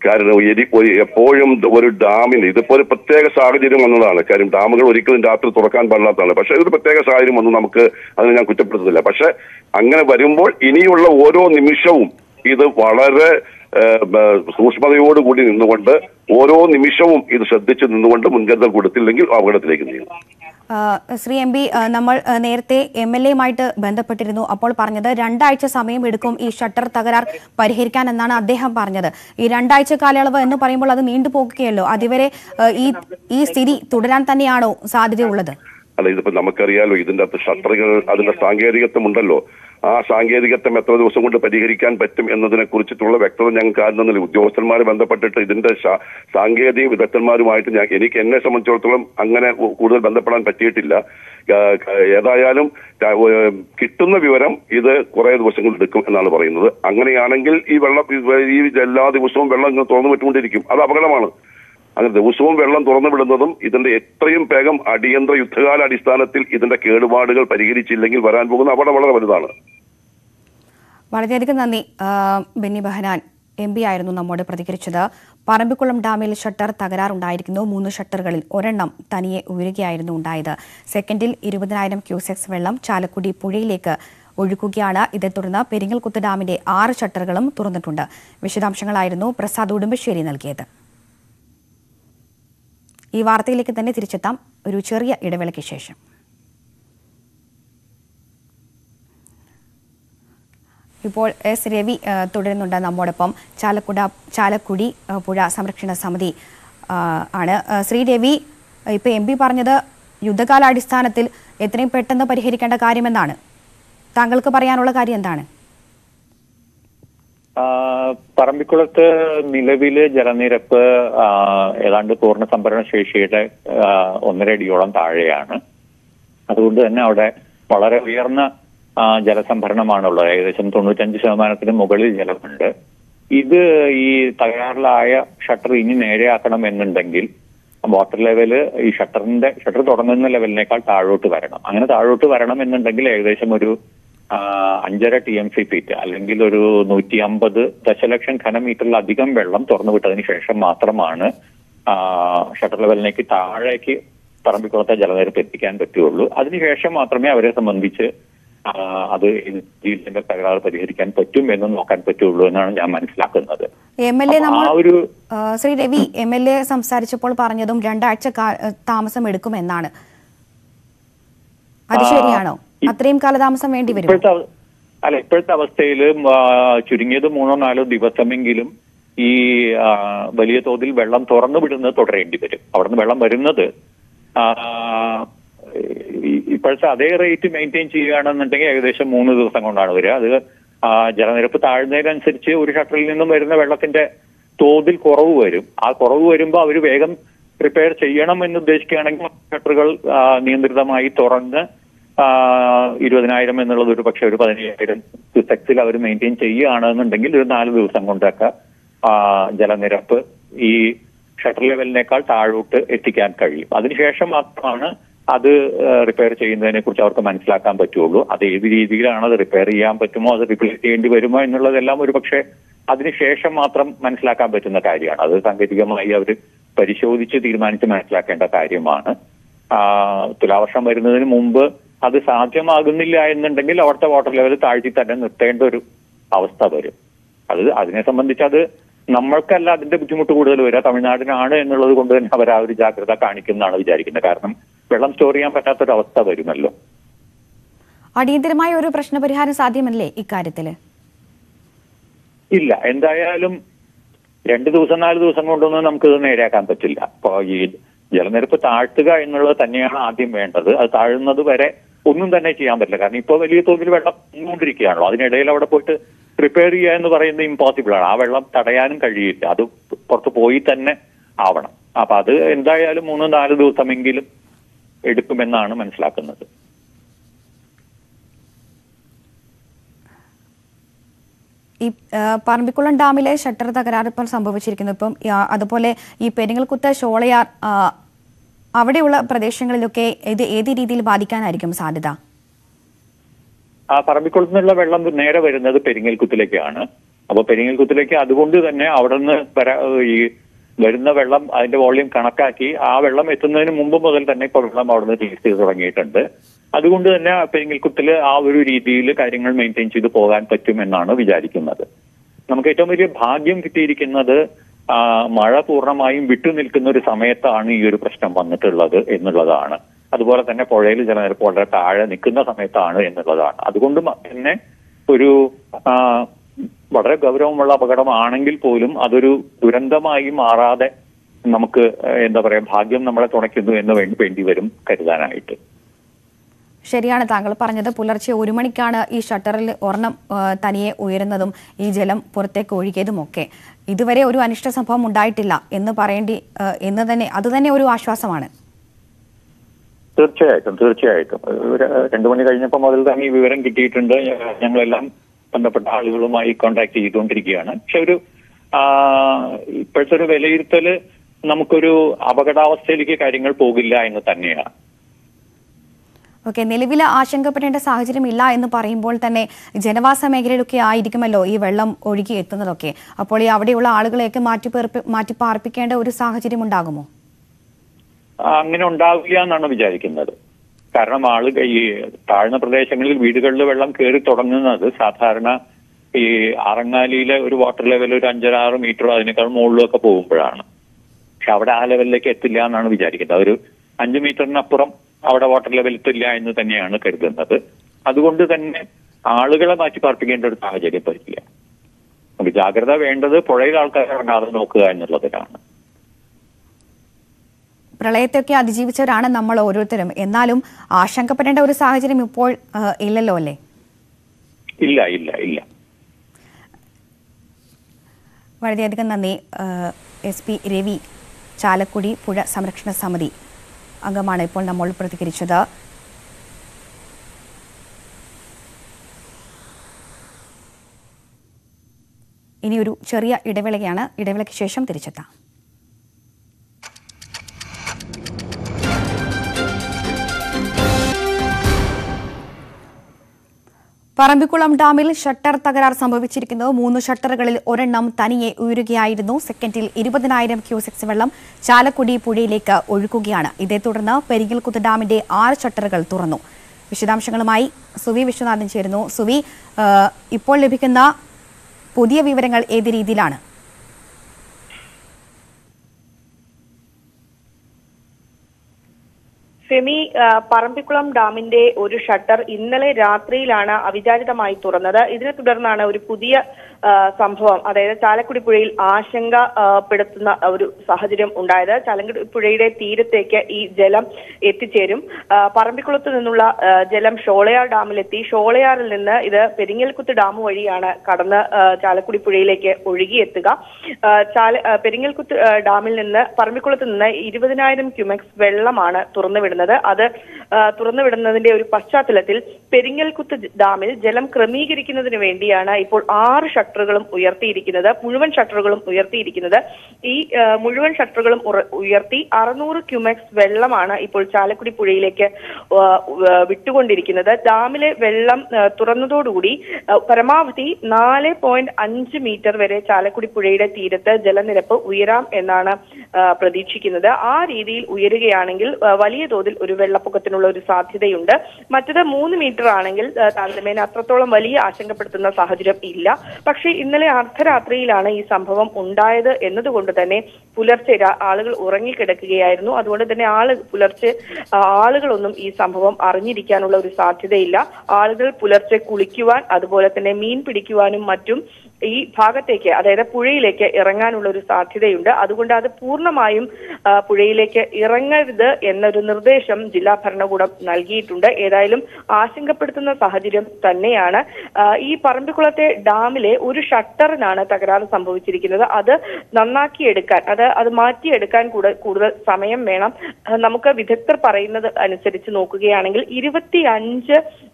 കാരണം എരി- ഒരു- എപ്പോഴും ഒരു ഡാമിന് ഇതിപ്പോ ഒരു പ്രത്യേക സാഹചര്യം വന്നതാണ് കാര്യം ഡാമുകൾ ഒരിക്കലും രാത്രി തുറക്കാൻ പാടില്ലാത്തതാണ് പക്ഷെ ഒരു പ്രത്യേക സാഹചര്യം വന്നു നമുക്ക് അതിനെ ഞാൻ കുറ്റപ്പെടുത്തുന്നില്ല പക്ഷെ അങ്ങനെ വരുമ്പോൾ ഇനിയുള്ള ഓരോ നിമിഷവും ഇത് വളരെ ഏഹ്, ബ- സൂക്ഷ്മതയോടുകൂടി നിന്നുകൊണ്ട് ഓരോ നിമിഷവും ഇത് ശ്രദ്ധിച്ച് നിന്നുകൊണ്ട് മുൻകരുതൽ കൊടുത്തില്ലെങ്കിൽ അപകടത്തിലേക്ക് നീങ്ങും ആ, ശ്രീ എം പി ആ, നമ്മൾ ആ, നേരത്തെ എം എൽ എയുമായിട്ട് ബന്ധപ്പെട്ടിരുന്നു അപ്പോൾ പറഞ്ഞത് രണ്ടാഴ്ച സമയം എടുക്കും ഈ ഷട്ടർ തകരാർ പരിഹരിക്കാൻ എന്നാണ് അദ്ദേഹം പറഞ്ഞത് ഈ രണ്ടാഴ്ച കാലയളവ് എന്ന് പറയുമ്പോൾ അത് നീണ്ടുപോകുകയല്ലോ അതുവരെ ആ, ഈ ഈ സ്ഥിതി തുടരാൻ തന്നെയാണോ സാധ്യതയുള്ളത് അല്ല ഇതിപ്പോ നമുക്കറിയാലോ ഇതിന്റെ അകത്ത് ഷട്ടറുകൾ അതിന്റെ സാങ്കേതികത്വം ഉണ്ടല്ലോ ആ സാങ്കേതികത്വം എത്ര ദിവസം കൊണ്ട് പരിഹരിക്കാൻ പറ്റും എന്നതിനെ കുറിച്ചിട്ടുള്ള വ്യക്തത ഞങ്ങൾക്ക് ആരും തന്നില്ല ഉദ്യോഗസ്ഥന്മാരെ ബന്ധപ്പെട്ടിട്ട് ഇതിന്റെ ശാ- സാങ്കേതിക വിദഗ്ധന്മാരുമായിട്ട് ഞാൻ എനിക്ക് എന്നെ സംബന്ധിച്ചിടത്തോളം അങ്ങനെ കൂ- കൂടുതൽ ബന്ധപ്പെടാൻ പറ്റിയിട്ടില്ല ആ, ക- ഏതായാലും ക- ഏ, കിട്ടുന്ന വിവരം ഇത് കുറെ ദിവസങ്ങൾ എടുക്കും എന്നാണ് പറയുന്നത് അങ്ങനെയാണെങ്കിൽ ഈ വെള്ളം ഈ എല്ലാ ദിവസവും വെള്ളം ഇങ്ങനെ തുറന്നു വിട്ടുകൊണ്ടിരിക്കും അത് അപകടമാണ് അങ്ങനെ ദിവസവും വെള്ളം തുറന്നു വിടുന്നതും ഇതിന്റെ എത്രയും വേഗം അടിയന്തര യുദ്ധകാല അടിസ്ഥാനത്തിൽ ഇതിന്റെ കേടുപാടുകൾ പരിഹരിച്ചില്ലെങ്കിൽ വരാൻ പോകുന്ന അപകടം വളരെ വലുതാണ് വളരെയധികം നന്ദി ആ, ബെന്നി ബെഹനാൻ എം പി ആയിരുന്നു നമ്മോട് പ്രതികരിച്ചത് പറമ്പിക്കുളം ഡാമിൽ ഷട്ടർ തകരാറുണ്ടായിരിക്കുന്നു മൂന്ന് ഷട്ടറുകളിൽ ഒരെണ്ണം തനിയെ ഉയരുകയായിരുന്നു ഉണ്ടായത് സെക്കൻഡിൽ ഇരുപതിനായിരം ക്യൂസെക്സ് വെള്ളം ചാലക്കുടി പുഴയിലേക്ക് ഒഴുകുകയാണ് ഇതേ തുടർന്ന് പെരിങ്ങൽകുത്ത് ഡാമിന്റെ ആറ് ഷട്ടറുകളും തുറന്നിട്ടുണ്ട് വിശദാംശങ്ങളായിരുന്നു പ്രസാദ് ഉടുമ്പശ്ശേരി നൽകിയത് ഈ വാർത്തയിലേക്ക് തന്നെ തിരിച്ചെത്താം ഒരു ചെറിയ ഇടവേളയ്ക്ക് ശേഷം ഇപ്പോൾ എസ് രവി ആ, തുടരുന്നുണ്ട് നമ്മോടൊപ്പം ചാലക്കുട ചാലക്കുടി ആ, പുഴ സംരക്ഷണ സമിതി ആ, ആണ് ആ, ശ്രീ രവി ഇപ്പോൾ എം പി പറഞ്ഞത് യുദ്ധകാലാടിസ്ഥാനത്തിൽ എത്രയും പെട്ടെന്ന് പരിഹരിക്കേണ്ട കാര്യമെന്നാണ് താങ്കൾക്ക് പറയാനുള്ള കാര്യം എന്താണ് ആ, പറമ്പിക്കുളത്ത് നിലവില് ജലനിരപ്പ് ആ, ഏതാണ്ട് പൂർണ്ണ സംഭരണ ശേഷിയുടെ ആ, ഒന്നര അടിയോളം താഴെയാണ് അതുകൊണ്ട് തന്നെ അവിടെ വളരെ ഉയർന്ന ആ, ജലസംഭരണമാണുള്ളത് ഏകദേശം തൊണ്ണൂറ്റഞ്ച് ശതമാനത്തിന് മുകളിൽ ജലമുണ്ട് ഇത് ഈ തകരാറിലായ ഷട്ടർ ഇനി നേരെയാക്കണം എന്നുണ്ടെങ്കിൽ വാട്ടർ ലെവല് ഈ ഷട്ടറിന്റെ ഷട്ടർ തുടങ്ങുന്ന ലെവലിനേക്കാൾ താഴോട്ട് വരണം അങ്ങനെ താഴോട്ട് വരണം എന്നുണ്ടെങ്കിൽ ഏകദേശം ഒരു ആ, അഞ്ചര ടി എം സി ഫീറ്റ് അല്ലെങ്കിൽ ഒരു നൂറ്റി അമ്പത് ദശലക്ഷം ഘനമീറ്ററിലധികം വെള്ളം തുറന്നു വിട്ടതിന് ശേഷം മാത്രമാണ് ആ, ഷട്ടർ ലെവലിലേക്ക് താഴേക്ക് പറമ്പിക്കുളത്തെ ജലനിരപ്പ് എത്തിക്കാൻ പറ്റുള്ളൂ അതിനുശേഷം മാത്രമേ അവരെ സംബന്ധിച്ച് ആ, അത് ഇതിന്റെ തകരാറ് പരിഹരിക്കാൻ പറ്റും എന്ന് നോക്കാൻ പറ്റുള്ളൂ എന്നാണ് ഞാൻ മനസ്സിലാക്കുന്നത് എം എൽ എ അപ്പൊ നമ്മൾ ആ ഒരു ആ, Shri Ravi M L A സംസാരിച്ചപ്പോൾ പറഞ്ഞതും രണ്ടാഴ്ച കാ- താമസം എടുക്കുമെന്നാണ് അത് ആ, ശരിയാണോ ഈ- അത്രയും കാലതാമസം വേണ്ടി വരും ഇപ്പോഴത്തെ അവ- അല്ല ഇപ്പോഴത്തെ അവസ്ഥയിൽ ചുരുങ്ങിയത് മൂന്നോ നാലോ ദിവസമെങ്കിലും ഈ ആ, വലിയ തോതിൽ വെള്ളം തുറന്നു വിടുന്നത് തുടരേണ്ടി വരും അവിടുന്ന് വെള്ളം വരുന്നത് ആ, ഈ- ഇപ്പോഴത്തെ അതേ റേറ്റ് മെയിൻറ്റെയിൻ ചെയ്യുകയാണെന്നുണ്ടെങ്കിൽ ഏകദേശം മൂന്ന് ദിവസം കൊണ്ടാണ് വരിക അത് ആ, ജലനിരപ്പ് താഴ്ന്നതിനനുസരിച്ച് ഒരു ഷട്ടറിൽ നിന്നും വരുന്ന വെള്ളത്തിന്റെ തോതിൽ കുറവ് വരും ആ കുറവ് വരുമ്പോൾ അവർ വേഗം റിപ്പയർ ചെയ്യണം എന്ന് ഉദ്ദേശിക്കുകയാണെങ്കിൽ ഷട്ടറുകൾ ആ, നിയന്ത്രിതമായി തുറന്ന് ആ, ഇരുപതിനായിരം എന്നുള്ളത് ഒരു പക്ഷെ ഒരു പതിനയ്യായിരം സെക്സിൽ അവർ മെയിൻറ്റെയിൻ ചെയ്യുകയാണെന്നുണ്ടെങ്കിൽ ഒരു നാല് ദിവസം കൊണ്ടൊക്കെ ആ, ജലനിരപ്പ് ഈ ഷട്ടർ ലെവലിനേക്കാൾ താഴോട്ട് എത്തിക്കാൻ കഴിയും അതിനുശേഷം മാത്രമാണ് അത് റിപ്പയർ ചെയ്യുന്നതിനെ കുറിച്ച് അവർക്ക് മനസ്സിലാക്കാൻ പറ്റുള്ളൂ അത് ഏത് രീതിയിലാണ് അത് റിപ്പയർ ചെയ്യാൻ പറ്റുമോ അത് റിപ്ലേസ് ചെയ്യേണ്ടി വരുമോ എന്നുള്ളതെല്ലാം ഒരു പക്ഷേ അതിനുശേഷം മാത്രം മനസ്സിലാക്കാൻ പറ്റുന്ന കാര്യമാണ് അത് സാങ്കേതികമായി അവർ പരിശോധിച്ച് തീരുമാനിച്ച് മനസ്സിലാക്കേണ്ട കാര്യമാണ് ആ, തുലാവർഷം വരുന്നതിന് മുമ്പ് അത് സാധ്യമാകുന്നില്ല എന്നുണ്ടെങ്കിൽ അവിടുത്തെ വാട്ടർ ലെവൽ താഴ്ത്തി തന്നെ നിർത്തേണ്ട ഒരു അവസ്ഥ വരും അത് അതിനെ സംബന്ധിച്ച് അത് നമ്മൾക്കല്ല അതിന്റെ ബുദ്ധിമുട്ട് കൂടുതൽ വരിക തമിഴ്നാടിനാണ് എന്നുള്ളത് കൊണ്ട് തന്നെ അവർ ആ ഒരു ജാഗ്രത കാണിക്കുന്നതാണ് വിചാരിക്കുന്നത് കാരണം വെള്ളം സ്റ്റോർ ചെയ്യാൻ പറ്റാത്തൊരു അവസ്ഥ വരുമല്ലോ അടിയന്തരമായ ഒരു പ്രശ്നപരിഹാരം സാധ്യമല്ലേ ഇക്കാര്യത്തില് ഇല്ല എന്തായാലും രണ്ട് ദിവസം നാല് ദിവസം കൊണ്ടൊന്നും നമുക്കിത് നേരെയാക്കാൻ പറ്റില്ല അപ്പോ ഈ ജലനിരപ്പ് താഴ്ത്തുക എന്നുള്ളത് തന്നെയാണ് ആദ്യം വേണ്ടത് അത് താഴുന്നത് വരെ ഒന്നും തന്നെ ചെയ്യാൻ പറ്റില്ല കാരണം ഇപ്പോൾ വലിയ തോതിൽ വെള്ളം വന്നുകൊണ്ടിരിക്കുകയാണല്ലോ അതിനിടയിൽ അവിടെ പോയിട്ട് പ്രിപ്പയർ ചെയ്യുക എന്ന് പറയുന്നത് ഇമ്പോസിബിൾ ആണ് ആ വെള്ളം തടയാനും കഴിയില്ല അത് പുറത്ത് പോയി തന്നെ ആവണം അപ്പൊ അത് എന്തായാലും മൂന്ന് നാല് ദിവസമെങ്കിലും എടുക്കുമെന്നാണ് മനസ്സിലാക്കുന്നത് ഈ ആ, പറമ്പിക്കുളം ഡാമിലെ ഷട്ടർ തകരാർ ഇപ്പോൾ സംഭവിച്ചിരിക്കുന്നു ഇപ്പം ആ, അതുപോലെ ഈ പെരിങ്ങൽകുത്ത് ഷോളയാർ ആ, അവിടെയുള്ള പ്രദേശങ്ങളിലൊക്കെ ഇത് ഏത് രീതിയിൽ ബാധിക്കാനായിരിക്കും സാധ്യത ആ പറമ്പിക്കുളത്ത് നിന്നുള്ള വെള്ളം നേരെ വരുന്നത് പെരിങ്ങൽകുത്തിലേക്കാണ് അപ്പൊ പെരിങ്ങൽകുത്തിലേക്ക് അതുകൊണ്ട് തന്നെ അവിടെ നിന്ന് വരാ ഈ വരുന്ന വെള്ളം അതിന്റെ വോള്യൂം കണക്കാക്കി ആ വെള്ളം എത്തുന്നതിന് മുമ്പ് മുതൽ തന്നെ ഇപ്പോൾ വെള്ളം അവിടെ നിന്ന് റിലീസ് ചെയ്ത് തുടങ്ങിയിട്ടുണ്ട് അതുകൊണ്ട് തന്നെ പെരിങ്ങൽകുത്തിൽ ആ ഒരു രീതിയിൽ കാര്യങ്ങൾ മെയിൻറ്റെയിൻ ചെയ്ത് പോകാൻ പറ്റുമെന്നാണ് വിചാരിക്കുന്നത് നമുക്ക് ഏറ്റവും വലിയ ഭാഗ്യം കിട്ടിയിരിക്കുന്നത് ആ, മഴ പൂർണ്ണമായും വിട്ടുനിൽക്കുന്ന ഒരു സമയത്താണ് ഈ ഒരു പ്രശ്നം വന്നിട്ടുള്ളത് എന്നുള്ളതാണ് അതുപോലെ തന്നെ പുഴയിൽ ജലനിരപ്പ് വളരെ താഴെ നിൽക്കുന്ന സമയത്താണ് എന്നുള്ളതാണ് അതുകൊണ്ട് മ- തന്നെ ഒരു ആ, വളരെ ഗൗരവമുള്ള അപകടമാണെങ്കിൽ പോലും അതൊരു ദുരന്തമായി മാറാതെ നമുക്ക് ഏഹ്, എന്താ പറയാ ഭാഗ്യം നമ്മളെ തുണയ്ക്കുന്നു എന്ന് വേണ്ടി വേണ്ടി വരും കരുതാനായിട്ട് ശരിയാണ് താങ്കൾ പറഞ്ഞത് പുലർച്ചെ ഒരു മണിക്കാണ് ഈ ഷട്ടറിൽ ഒരെണ്ണം ആ, തനിയെ ഉയരുന്നതും ഈ ജലം പുറത്തേക്ക് ഒഴുകിയതുമൊക്കെ ഇതുവരെ ഒരു അനിഷ്ട സംഭവം ഉണ്ടായിട്ടില്ല എന്ന് പറയേണ്ടി ആ, എന്ന് തന്നെ അത് തന്നെ ഒരു ആശ്വാസമാണ് തീർച്ചയായിട്ടും തീർച്ചയായിട്ടും ഒരു രണ്ടു മണി കഴിഞ്ഞപ്പോൾ മുതൽ തന്നെ ഈ വിവരം കിട്ടിയിട്ടുണ്ട് ഞ- ഞങ്ങളെല്ലാം ബന്ധപ്പെട്ട ആളുകളുമായി കോണ്ടാക്ട് ചെയ്തുകൊണ്ടിരിക്കുകയാണ് പക്ഷെ ഒരു ആ, ഇപ്പോഴത്തെ ഒരു വിലയിരുത്തല് നമുക്കൊരു അപകടാവസ്ഥയിലേക്ക് കാര്യങ്ങൾ പോകില്ല എന്ന് തന്നെയാണ് ഓക്കെ നിലവിൽ ആശങ്കപ്പെടേണ്ട സാഹചര്യം ഇല്ല എന്ന് പറയുമ്പോൾ തന്നെ ജനവാസ മേഖലയിലൊക്കെ ആയിരിക്കുമല്ലോ ഈ വെള്ളം ഒഴുകി എത്തുന്നതൊക്കെ അപ്പോൾ ഈ അവിടെയുള്ള ആളുകളെയൊക്കെ മാറ്റി പേർപ്പി- മാറ്റി പാർപ്പിക്കേണ്ട ഒരു സാഹചര്യം ഉണ്ടാകുമോ ആ, അങ്ങനെ ഉണ്ടാവില്ല എന്നാണ് വിചാരിക്കുന്നത് കാരണം ആളുകൾ ഈ താഴ്ന്ന പ്രദേശങ്ങളിൽ വീടുകളിൽ വെള്ളം കയറി തുടങ്ങുന്നത് സാധാരണ ഈ ആറങ്ങാലിയിലെ ഒരു വാട്ടർ ലെവൽ ഒരു അഞ്ചര ആറ് മീറ്ററോ അതിനേക്കാൾ മുകളിലൊക്കെ പോകുമ്പോഴാണ് പക്ഷെ അവിടെ ആ ലെവലിലേക്ക് എത്തില്ല എന്നാണ് വിചാരിക്കുന്നത് ഒരു അഞ്ച് മീറ്ററിനപ്പുറം അവിടെ വാട്ടർ ലെവൽ എത്തില്ല എന്ന് തന്നെയാണ് കരുതുന്നത് അതുകൊണ്ട് തന്നെ ആളുകളെ മാറ്റി പാർപ്പിക്കേണ്ട ഒരു സാഹചര്യം പറ്റില്ല നമുക്ക് ജാഗ്രത വേണ്ടത് പുഴയിൽ ആൾക്കാരെ ഇറങ്ങാതെ നോക്കുക എന്നുള്ളതിലാണ് പ്രളയത്തെയൊക്കെ അതിജീവിച്ചവരാണ് നമ്മൾ ഓരോരുത്തരും എന്നാലും ആശങ്കപ്പെടേണ്ട ഒരു സാഹചര്യം ഇപ്പോൾ ആ, ഇല്ലല്ലോ അല്ലേ ഇല്ല ഇല്ല ഇല്ല വളരെയധികം നന്ദി എസ് പി രവി ചാലക്കുടി പുഴ സംരക്ഷണ സമിതി അംഗമാണ് ഇപ്പോൾ നമ്മൾ പ്രതികരിച്ചത് ഇനിയൊരു ചെറിയ ഇടവേളയാണ് ഇടവേളയ്ക്ക് ശേഷം തിരിച്ചെത്താം പറമ്പിക്കുളം ഡാമിൽ ഷട്ടർ തകരാർ സംഭവിച്ചിരിക്കുന്നു മൂന്ന് ഷട്ടറുകളിൽ ഒരെണ്ണം തനിയെ ഉയരുകയായിരുന്നു സെക്കൻഡിൽ ഇരുപതിനായിരം ക്യൂസെക്സ് വെള്ളം ചാലക്കുടി പുഴയിലേക്ക് ഒഴുകുകയാണ് ഇതേ തുടർന്ന് പെരിങ്ങൽകുത്ത് ഡാമിന്റെ ആറ് ഷട്ടറുകൾ തുറന്നു വിശദാംശങ്ങളുമായി സുവി വിശ്വനാഥൻ ചേരുന്നു സുവി ആ, ഇപ്പോൾ ലഭിക്കുന്ന പുതിയ വിവരങ്ങൾ ഏത് രീതിയിലാണ് സെമി ആ, പറമ്പിക്കുളം ഡാമിന്റെ ഒരു ഷട്ടർ ഇന്നലെ രാത്രിയിലാണ് അവിചാരിതമായി തുറന്നത് ഇതിനെ തുടർന്നാണ് ഒരു പുതിയ ആ, സംഭവം അതായത് ചാലക്കുടി പുഴയിൽ ആശങ്ക ആ, പെടുത്തുന്ന ഒരു സാഹചര്യം ഉണ്ടായത് ചാലക്കുടി പുഴയുടെ തീരത്തേക്ക് ഈ ജലം എത്തിച്ചേരും ആ, പറമ്പിക്കുളത്ത് നിന്നുള്ള ആ, ജലം ഷോളയാർ ഡാമിലെത്തി ഷോളയാറിൽ നിന്ന് ഇത് പെരിങ്ങൽകുത്ത് ഡാം വഴിയാണ് കടന്ന് ആ, ചാലക്കുടി പുഴയിലേക്ക് ഒഴുകിയെത്തുക ആ, ചാല ആ, പെരിങ്ങൽകുത്ത് ആ, ഡാമിൽ നിന്ന് പറമ്പിക്കുളത്ത് നിന്ന് ഇരുപതിനായിരം ക്യുമെക്സ് വെള്ളമാണ് തുറന്നുവിടുന്നത് അത് ആ, തുറന്നുവിടുന്നതിന്റെ ഒരു പശ്ചാത്തലത്തിൽ പെരിങ്ങൽകുത്ത് ഡാമിൽ ജലം ക്രമീകരിക്കുന്നതിന് വേണ്ടിയാണ് ഇപ്പോൾ ആറ് ഷട്ടറുകളും ഉയർത്തിയിരിക്കുന്നത് മുഴുവൻ ഷട്ടറുകളും ഉയർത്തിയിരിക്കുന്നത് ഈ ആ, മുഴുവൻ ഷട്ടറുകളും ഉറ- ഉയർത്തി അറുന്നൂറ് ക്യുമെക്സ് വെള്ളമാണ് ഇപ്പോൾ ചാലക്കുടി പുഴയിലേക്ക് ആ, ആ, വിട്ടുകൊണ്ടിരിക്കുന്നത് ഡാമിലെ വെള്ളം ആ, തുറന്നതോടുകൂടി ആ, പരമാവധി നാല് പോയിന്റ് അഞ്ച് മീറ്റർ വരെ ചാലക്കുടി പുഴയുടെ തീരത്ത് ജലനിരപ്പ് ഉയരാം എന്നാണ് ആ, പ്രതീക്ഷിക്കുന്നത് ആ രീതിയിൽ ഉയരുകയാണെങ്കിൽ ആ, വലിയ തോതിൽ ഒരു വെള്ളപ്പൊക്കത്തിനുള്ള ഒരു സാധ്യതയുണ്ട് മറ്റത് മൂന്ന് മീറ്റർ ആണെങ്കിൽ ആ, താരതമ്യേന അത്രത്തോളം വലിയ ആശങ്കപ്പെടുത്തുന്ന സാഹചര്യം ഇല്ല പക്ഷേ ഇന്നലെ അർദ്ധരാത്രിയിലാണ് ഈ സംഭവം ഉണ്ടായത് എന്നതുകൊണ്ട് തന്നെ പുലർച്ചെ രാ- ആളുകൾ ഉറങ്ങിക്കിടക്കുകയായിരുന്നു അതുകൊണ്ട് തന്നെ ആള് പുലർച്ചെ ആ, ആളുകളൊന്നും ഈ സംഭവം അറിഞ്ഞിരിക്കാനുള്ള ഒരു സാധ്യതയില്ല ആളുകൾ പുലർച്ചെ കുളിക്കുവാൻ അതുപോലെ തന്നെ മീൻ പിടിക്കുവാനും മറ്റും ഈ ഭാഗത്തേക്ക് അതായത് പുഴയിലേക്ക് ഇറങ്ങാനുള്ള ഒരു സാധ്യതയുണ്ട് അതുകൊണ്ട് അത് പൂർണ്ണമായും ആ, പുഴയിലേക്ക് ഇറങ്ങരുത് എന്നൊരു നിർദ്ദേശം ജില്ലാ ഭരണകൂടം നൽകിയിട്ടുണ്ട് ഏതായാലും ആശങ്കപ്പെടുത്തുന്ന സാഹചര്യം തന്നെയാണ് ആ, ഈ പറമ്പിക്കുളത്തെ ഡാമിലെ ഒരു ഷട്ടറിനാണ് തകരാറ് സംഭവിച്ചിരിക്കുന്നത് അത് നന്നാക്കിയെടുക്കാൻ അത് അത് മാറ്റിയെടുക്കാൻ കൂടെ- കൂടുതൽ സമയം വേണം ആ, നമുക്ക് വിദഗ്ധർ പറയുന്നത് അനുസരിച്ച് നോക്കുകയാണെങ്കിൽ ഇരുപത്തി അഞ്ച്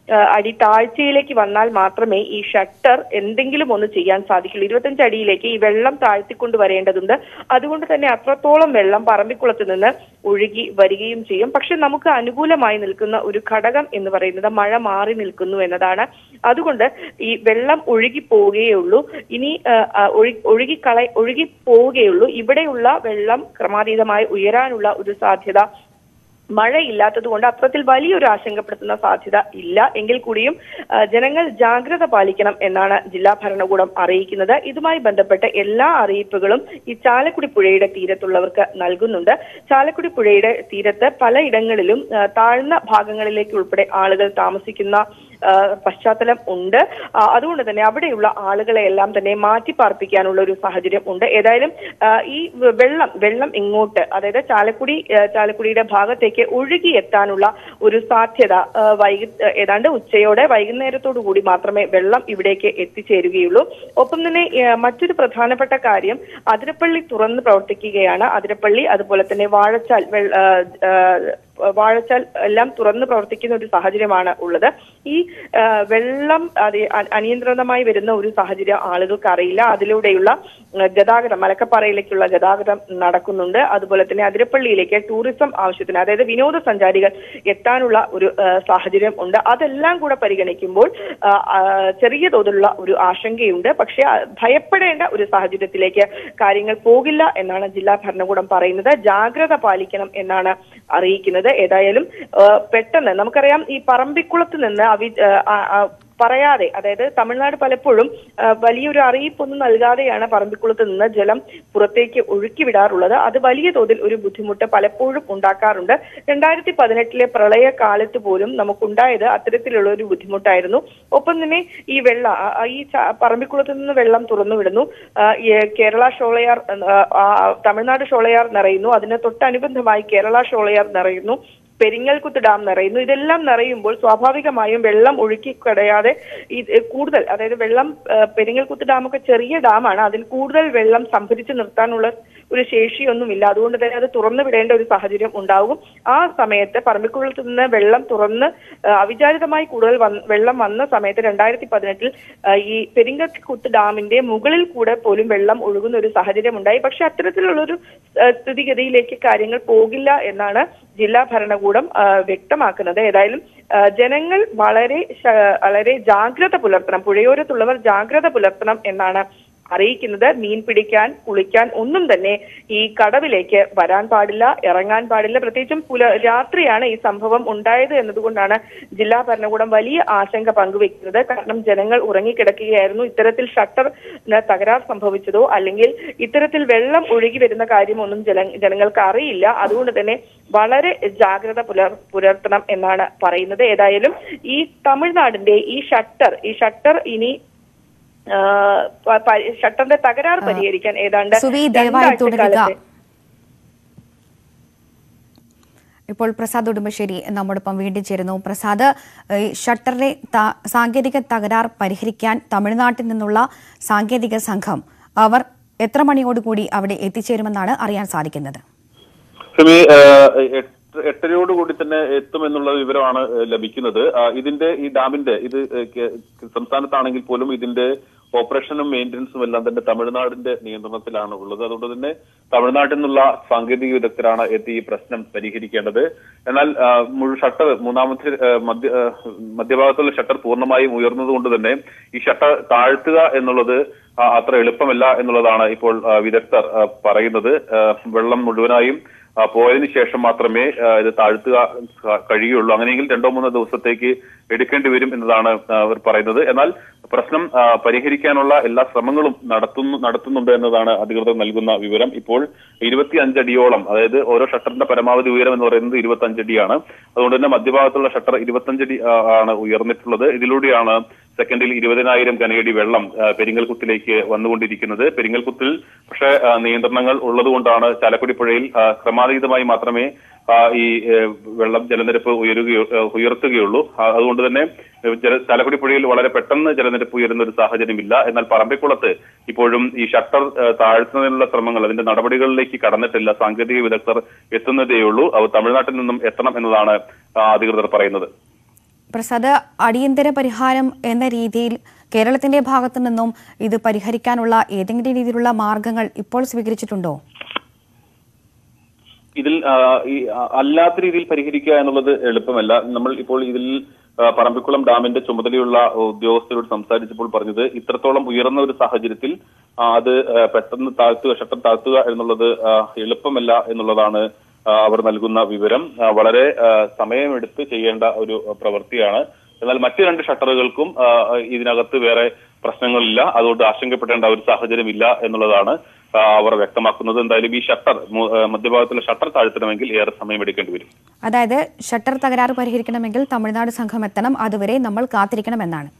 ആ, അടി താഴ്ചയിലേക്ക് വന്നാൽ മാത്രമേ ഈ ഷട്ടർ എന്തെങ്കിലും ഒന്ന് ചെയ്യാൻ സാധിക്കുള്ളൂ ഇരുപത്തഞ്ച് അടിയിലേക്ക് ഈ വെള്ളം താഴ്ത്തിക്കൊണ്ട് വരേണ്ടതുണ്ട് അതുകൊണ്ട് തന്നെ അത്രത്തോളം വെള്ളം പറമ്പിക്കുളത്ത് നിന്ന് ഒഴുകി വരികയും ചെയ്യും പക്ഷെ നമുക്ക് അനുകൂലമായി നിൽക്കുന്ന ഒരു ഘടകം എന്ന് പറയുന്നത് മഴ മാറി നിൽക്കുന്നു എന്നതാണ് അതുകൊണ്ട് ഈ വെള്ളം ഒഴുകി പോവുകയുള്ളൂ ഇനി ആ, ആ, ഒഴു- ഒഴുകിക്കള ഒഴുകി പോവുകയുള്ളൂ ഇവിടെയുള്ള വെള്ളം ക്രമാതീതമായി ഉയരാനുള്ള ഒരു സാധ്യത മഴയില്ലാത്തത് കൊണ്ട് അത്തരത്തിൽ വലിയൊരു ആശങ്കപ്പെടുത്തുന്ന സാധ്യത ഇല്ല എങ്കിൽ കൂടിയും ആ, ജനങ്ങൾ ജാഗ്രത പാലിക്കണം എന്നാണ് ജില്ലാ ഭരണകൂടം അറിയിക്കുന്നത് ഇതുമായി ബന്ധപ്പെട്ട എല്ലാ അറിയിപ്പുകളും ഈ ചാലക്കുടി പുഴയുടെ തീരത്തുള്ളവർക്ക് നൽകുന്നുണ്ട് ചാലക്കുടി പുഴയുടെ തീരത്ത് പലയിടങ്ങളിലും ആ, താഴ്ന്ന ഭാഗങ്ങളിലേക്ക് ഉൾപ്പെടെ ആളുകൾ താമസിക്കുന്ന ആ, പശ്ചാത്തലം ഉണ്ട് ആ, അതുകൊണ്ട് തന്നെ അവിടെയുള്ള ആളുകളെ എല്ലാം തന്നെ മാറ്റി പാർപ്പിക്കാനുള്ള ഒരു സാഹചര്യം ഉണ്ട് ഏതായാലും ആ, ഈ വെ- വെള്ളം വെള്ളം ഇങ്ങോട്ട് അതായത് ചാലക്കുടി ആ, ചാലക്കുടിയുടെ ഭാഗത്തേക്ക് ഒഴുകി എത്താനുള്ള ഒരു സാധ്യത ആ, വൈകി ഏതാണ്ട് ഉച്ചയോടെ വൈകുന്നേരത്തോടു കൂടി മാത്രമേ വെള്ളം ഇവിടേക്ക് എത്തിച്ചേരുകയുള്ളൂ ഒപ്പം തന്നെ ആ, മറ്റൊരു പ്രധാനപ്പെട്ട കാര്യം അതിരപ്പള്ളി തുറന്ന് പ്രവർത്തിക്കുകയാണ് അതിരപ്പള്ളി അതുപോലെ തന്നെ വാഴച്ചാൽ വെൾ- ആ, ആ, വാഴച്ചാൽ എല്ലാം തുറന്ന് പ്രവർത്തിക്കുന്ന ഒരു സാഹചര്യമാണ് ഉള്ളത് ഈ ആ, വെള്ളം അത് അ- അനിയന്ത്രിതമായി വരുന്ന ഒരു സാഹചര്യം ആളുകൾക്ക് അറിയില്ല അതിലൂടെയുള്ള ആ, ഗതാഗതം മലക്കപ്പാറയിലേക്കുള്ള ഗതാഗതം നടക്കുന്നുണ്ട് അതുപോലെ തന്നെ അതിരപ്പള്ളിയിലേക്ക് ടൂറിസം ആവശ്യത്തിന് അതായത് വിനോദസഞ്ചാരികൾ എത്താനുള്ള ഒരു ആ, സാഹചര്യം ഉണ്ട് അതെല്ലാം കൂടെ പരിഗണിക്കുമ്പോൾ ആ, ആ, ചെറിയ തോതിലുള്ള ഒരു ആശങ്കയുണ്ട് പക്ഷേ ആ, ഭയപ്പെടേണ്ട ഒരു സാഹചര്യത്തിലേക്ക് കാര്യങ്ങൾ പോകില്ല എന്നാണ് ജില്ലാ ഭരണകൂടം പറയുന്നത് ജാഗ്രത പാലിക്കണം എന്നാണ് അറിയിക്കുന്നത് ഏതായാലും ആ, പെട്ടെന്ന് നമുക്കറിയാം ഈ പറമ്പിക്കുളത്ത് നിന്ന് അവി ആ, ആ, ആ, പറയാതെ അതായത് തമിഴ്നാട് പലപ്പോഴും ആ, വലിയൊരു അറിയിപ്പൊന്നും നൽകാതെയാണ് പറമ്പിക്കുളത്ത് നിന്ന് ജലം പുറത്തേക്ക് ഒഴുക്കി വിടാറുള്ളത് അത് വലിയ തോതിൽ ഒരു ബുദ്ധിമുട്ട് പലപ്പോഴും ഉണ്ടാക്കാറുണ്ട് രണ്ടായിരത്തി പതിനെട്ടിലെ പ്രളയകാലത്ത് പോലും നമുക്കുണ്ടായത് അത്തരത്തിലുള്ള ഒരു ബുദ്ധിമുട്ടായിരുന്നു ഒപ്പം തന്നെ ഈ വെള്ള ആ, ആ, ഈ ച- പറമ്പിക്കുളത്ത് നിന്ന് വെള്ളം തുറന്നു വിടുന്നു ആ, ഈ കേരള ഷോളയാർ ആ, ആ, തമിഴ്നാട് ഷോളയാർ നിറയുന്നു അതിന് തൊട്ടനുബന്ധമായി കേരള ഷോളയാർ നിറയുന്നു പെരിങ്ങൽകുത്ത് ഡാം നിറയുന്നു ഇതെല്ലാം നിറയുമ്പോൾ സ്വാഭാവികമായും വെള്ളം ഒഴുക്കി കടയാതെ ഇത് കൂടുതൽ അതായത് വെള്ളം ആ, പെരിങ്ങൽകുത്ത് ഡാമൊക്കെ ചെറിയ ഡാമാണ് അതിൽ കൂടുതൽ വെള്ളം സംഭരിച്ചു നിർത്താനുള്ള ഒരു ശേഷിയൊന്നുമില്ല അതുകൊണ്ട് തന്നെ അത് തുറന്നു വിടേണ്ട ഒരു സാഹചര്യം ഉണ്ടാകും ആ സമയത്ത് പറമ്പിക്കുളത്ത് നിന്ന് വെള്ളം തുറന്ന് ആ, അവിചാരിതമായി കൂടുതൽ വന്ന് വെള്ളം വന്ന സമയത്ത് രണ്ടായിരത്തി പതിനെട്ടിൽ ഈ പെരിങ്ങൽകുത്ത് ഡാമിന്റെ മുകളിൽ കൂടെ പോലും വെള്ളം ഒഴുകുന്ന ഒരു സാഹചര്യം ഉണ്ടായി പക്ഷെ അത്തരത്തിലുള്ള ഒരു സ്ഥിതിഗതിയിലേക്ക് കാര്യങ്ങൾ പോകില്ല എന്നാണ് ജില്ലാ ഭരണകൂടം ആ, വ്യക്തമാക്കുന്നത് ഏതായാലും ആ, ജനങ്ങൾ വളരെ ശ- വളരെ ജാഗ്രത പുലർത്തണം പുഴയോരത്തുള്ളവർ ജാഗ്രത പുലർത്തണം എന്നാണ് അറിയിക്കുന്നത് മീൻ പിടിക്കാൻ കുളിക്കാൻ ഒന്നും തന്നെ ഈ കടവിലേക്ക് വരാൻ പാടില്ല ഇറങ്ങാൻ പാടില്ല പ്രത്യേകിച്ചും പുല രാത്രിയാണ് ഈ സംഭവം ഉണ്ടായത് എന്നതുകൊണ്ടാണ് ജില്ലാ ഭരണകൂടം വലിയ ആശങ്ക പങ്കുവെക്കുന്നത് കാരണം ജനങ്ങൾ ഉറങ്ങിക്കിടക്കുകയായിരുന്നു ഇത്തരത്തിൽ ഷട്ടറിന് തകരാർ സംഭവിച്ചതോ അല്ലെങ്കിൽ ഇത്തരത്തിൽ വെള്ളം ഒഴുകി വരുന്ന കാര്യമൊന്നും ജന ജനങ്ങൾക്ക് അറിയില്ല അതുകൊണ്ട് തന്നെ വളരെ ജാഗ്രത പുലർ പുലർത്തണം എന്നാണ് പറയുന്നത് ഏതായാലും ഈ തമിഴ്നാടിന്റെ ഈ ഷട്ടർ ഈ ഷട്ടർ ഇനി ആ, പ- പ- ഷട്ടറിന്റെ തകരാർ പരിഹരിക്കാൻ ഏതാണ്ട് സുവി ദയവായി രണ്ടാഴ്ച തുടരുക കാലത്തെ ഇപ്പോൾ പ്രസാദ് ഉടുമ്പശ്ശേരി നമ്മോടൊപ്പം വീണ്ടും ചേരുന്നു പ്രസാദ് ഈ ഷട്ടറിലെ ത- സാങ്കേതിക തകരാർ പരിഹരിക്കാൻ തമിഴ്നാട്ടിൽ നിന്നുള്ള സാങ്കേതിക സംഘം അവർ എത്ര മണിയോടുകൂടി അവിടെ എത്തിച്ചേരുമെന്നാണ് അറിയാൻ സാധിക്കുന്നത് സിമി എട്ട് എട്ടരയോട് കൂടി തന്നെ എത്തുമെന്നുള്ള വിവരമാണ് ഏഹ്, ലഭിക്കുന്നത് ആ, ഇതിന്റെ ഈ ഡാമിന്റെ ഇത് ഏഹ്, കേ- സംസ്ഥാനത്താണെങ്കിൽ പോലും ഇതിന്റെ ഓപ്പറേഷനും മെയിന്റനൻസും എല്ലാം തന്നെ തമിഴ്നാടിന്റെ നിയന്ത്രണത്തിലാണ് ഉള്ളത് അതുകൊണ്ട് തന്നെ തമിഴ്നാട്ടിൽ നിന്നുള്ള സാങ്കേതിക വിദഗ്ധരാണ് എത്തി ഈ പ്രശ്നം പരിഹരിക്കേണ്ടത് എന്നാൽ ആ, മുഴു ഷട്ടർ മൂന്നാമത്തെ ഏഹ്, മധ്യ ഏഹ്, മധ്യഭാഗത്തുള്ള ഷട്ടർ പൂർണ്ണമായും ഉയർന്നത് കൊണ്ട് തന്നെ ഈ ഷട്ടർ താഴ്ത്തുക എന്നുള്ളത് ആ, അത്ര എളുപ്പമല്ല എന്നുള്ളതാണ് ഇപ്പോൾ ആ, വിദഗ്ധർ ആ, പറയുന്നത് ആ, വെള്ളം മുഴുവനായും ആ, പോയതിനു ശേഷം മാത്രമേ ആ, ഇത് താഴ്ത്തുക ക- കഴിയുള്ളൂ അങ്ങനെയെങ്കിൽ രണ്ടോ മൂന്നോ ദിവസത്തേക്ക് എടുക്കേണ്ടി വരും എന്നതാണ് ആ, അവർ പറയുന്നത് എന്നാൽ പ്രശ്നം ആ, പരിഹരിക്കാനുള്ള എല്ലാ ശ്രമങ്ങളും നടത്തുന്നു നടത്തുന്നുണ്ട് എന്നതാണ് അധികൃതർ നൽകുന്ന വിവരം ഇപ്പോൾ ഇരുപത്തി അഞ്ചടിയോളം അതായത് ഓരോ ഷട്ടറിന്റെ പരമാവധി ഉയരം എന്ന് പറയുന്നത് ഇരുപത്തി അഞ്ചടിയാണ് അതുകൊണ്ട് തന്നെ മധ്യഭാഗത്തുള്ള ഷട്ടർ ഇരുപത്തഞ്ചടി ആ, ആണ് ഉയർന്നിട്ടുള്ളത് ഇതിലൂടെയാണ് സെക്കൻഡിൽ ഇരുപതിനായിരം ഘനയടി വെള്ളം ആ, പെരിങ്ങൽകുത്തിലേക്ക് വന്നുകൊണ്ടിരിക്കുന്നത് പെരിങ്ങൽകുത്തിൽ പക്ഷേ ആ, നിയന്ത്രണങ്ങൾ ഉള്ളതുകൊണ്ടാണ് ചാലക്കുടി പുഴയിൽ ആ, ക്രമാതീതമായി മാത്രമേ ആ, ഈ ഏ, വെള്ളം ജലനിരപ്പ് ഉയരുകയോ ഏ, ഉയർത്തുകയുള്ളൂ ആ, അതുകൊണ്ട് തന്നെ ഏ, ജല ചാലക്കുടി പുഴയിൽ വളരെ പെട്ടെന്ന് ജലനിരപ്പ് ഉയരുന്ന ഒരു സാഹചര്യമില്ല എന്നാൽ പറമ്പിക്കുളത്ത് ഇപ്പോഴും ഈ ഷട്ടർ ഏ, താഴ്ത്തുന്നതിനുള്ള ശ്രമങ്ങൾ അതിന്റെ നടപടികളിലേക്ക് കടന്നിട്ടില്ല സാങ്കേതിക വിദഗ്ധർ എത്തുന്നതേയുള്ളൂ അവ തമിഴ്നാട്ടിൽ നിന്നും എത്തണം എന്നതാണ് ആ, അധികൃതർ പറയുന്നത് പ്രസാദ് അടിയന്തര പരിഹാരം എന്ന രീതിയിൽ കേരളത്തിന്റെ ഭാഗത്തു നിന്നും ഇത് പരിഹരിക്കാനുള്ള ഏതെങ്കിലും രീതിയിലുള്ള മാർഗങ്ങൾ ഇപ്പോൾ സ്വീകരിച്ചിട്ടുണ്ടോ ഇതിൽ ആ, ഈ ആ, അല്ലാത്ത രീതിയിൽ പരിഹരിക്കുക എന്നുള്ളത് എളുപ്പമല്ല നമ്മൾ ഇപ്പോൾ ഇതിൽ ആ, പറമ്പിക്കുളം ഡാമിന്റെ ചുമതലയുള്ള ഉദ്യോഗസ്ഥരോട് സംസാരിച്ചപ്പോൾ പറഞ്ഞത് ഇത്രത്തോളം ഉയർന്ന ഒരു സാഹചര്യത്തിൽ ആ, അത് ആ, പെട്ടെന്ന് താഴ്ത്തുക ഷട്ടർ താഴ്ത്തുക എന്നുള്ളത് ആ, എളുപ്പമല്ല എന്നുള്ളതാണ് ആ, അവർ നൽകുന്ന വിവരം ആ, വളരെ ആ, സമയമെടുത്ത് ചെയ്യേണ്ട ഒരു പ്രവൃത്തിയാണ് എന്നാൽ മറ്റു രണ്ട് ഷട്ടറുകൾക്കും ആ, ഇതിനകത്ത് വേറെ പ്രശ്നങ്ങളില്ല അതുകൊണ്ട് ആശങ്കപ്പെടേണ്ട ഒരു സാഹചര്യമില്ല എന്നുള്ളതാണ് ആ, അവർ വ്യക്തമാക്കുന്നത് എന്തായാലും ഈ ഷട്ടർ മു- ആ, മധ്യഭാഗത്തുള്ള ഷട്ടർ താഴ്ത്തണമെങ്കിൽ ഏറെ സമയം എടുക്കേണ്ടി വരും അതായത് ഷട്ടർ തകരാറ് പരിഹരിക്കണമെങ്കിൽ തമിഴ്നാട് സംഘം എത്തണം അതുവരെ നമ്മൾ കാത്തിരിക്കണമെന്നാണ്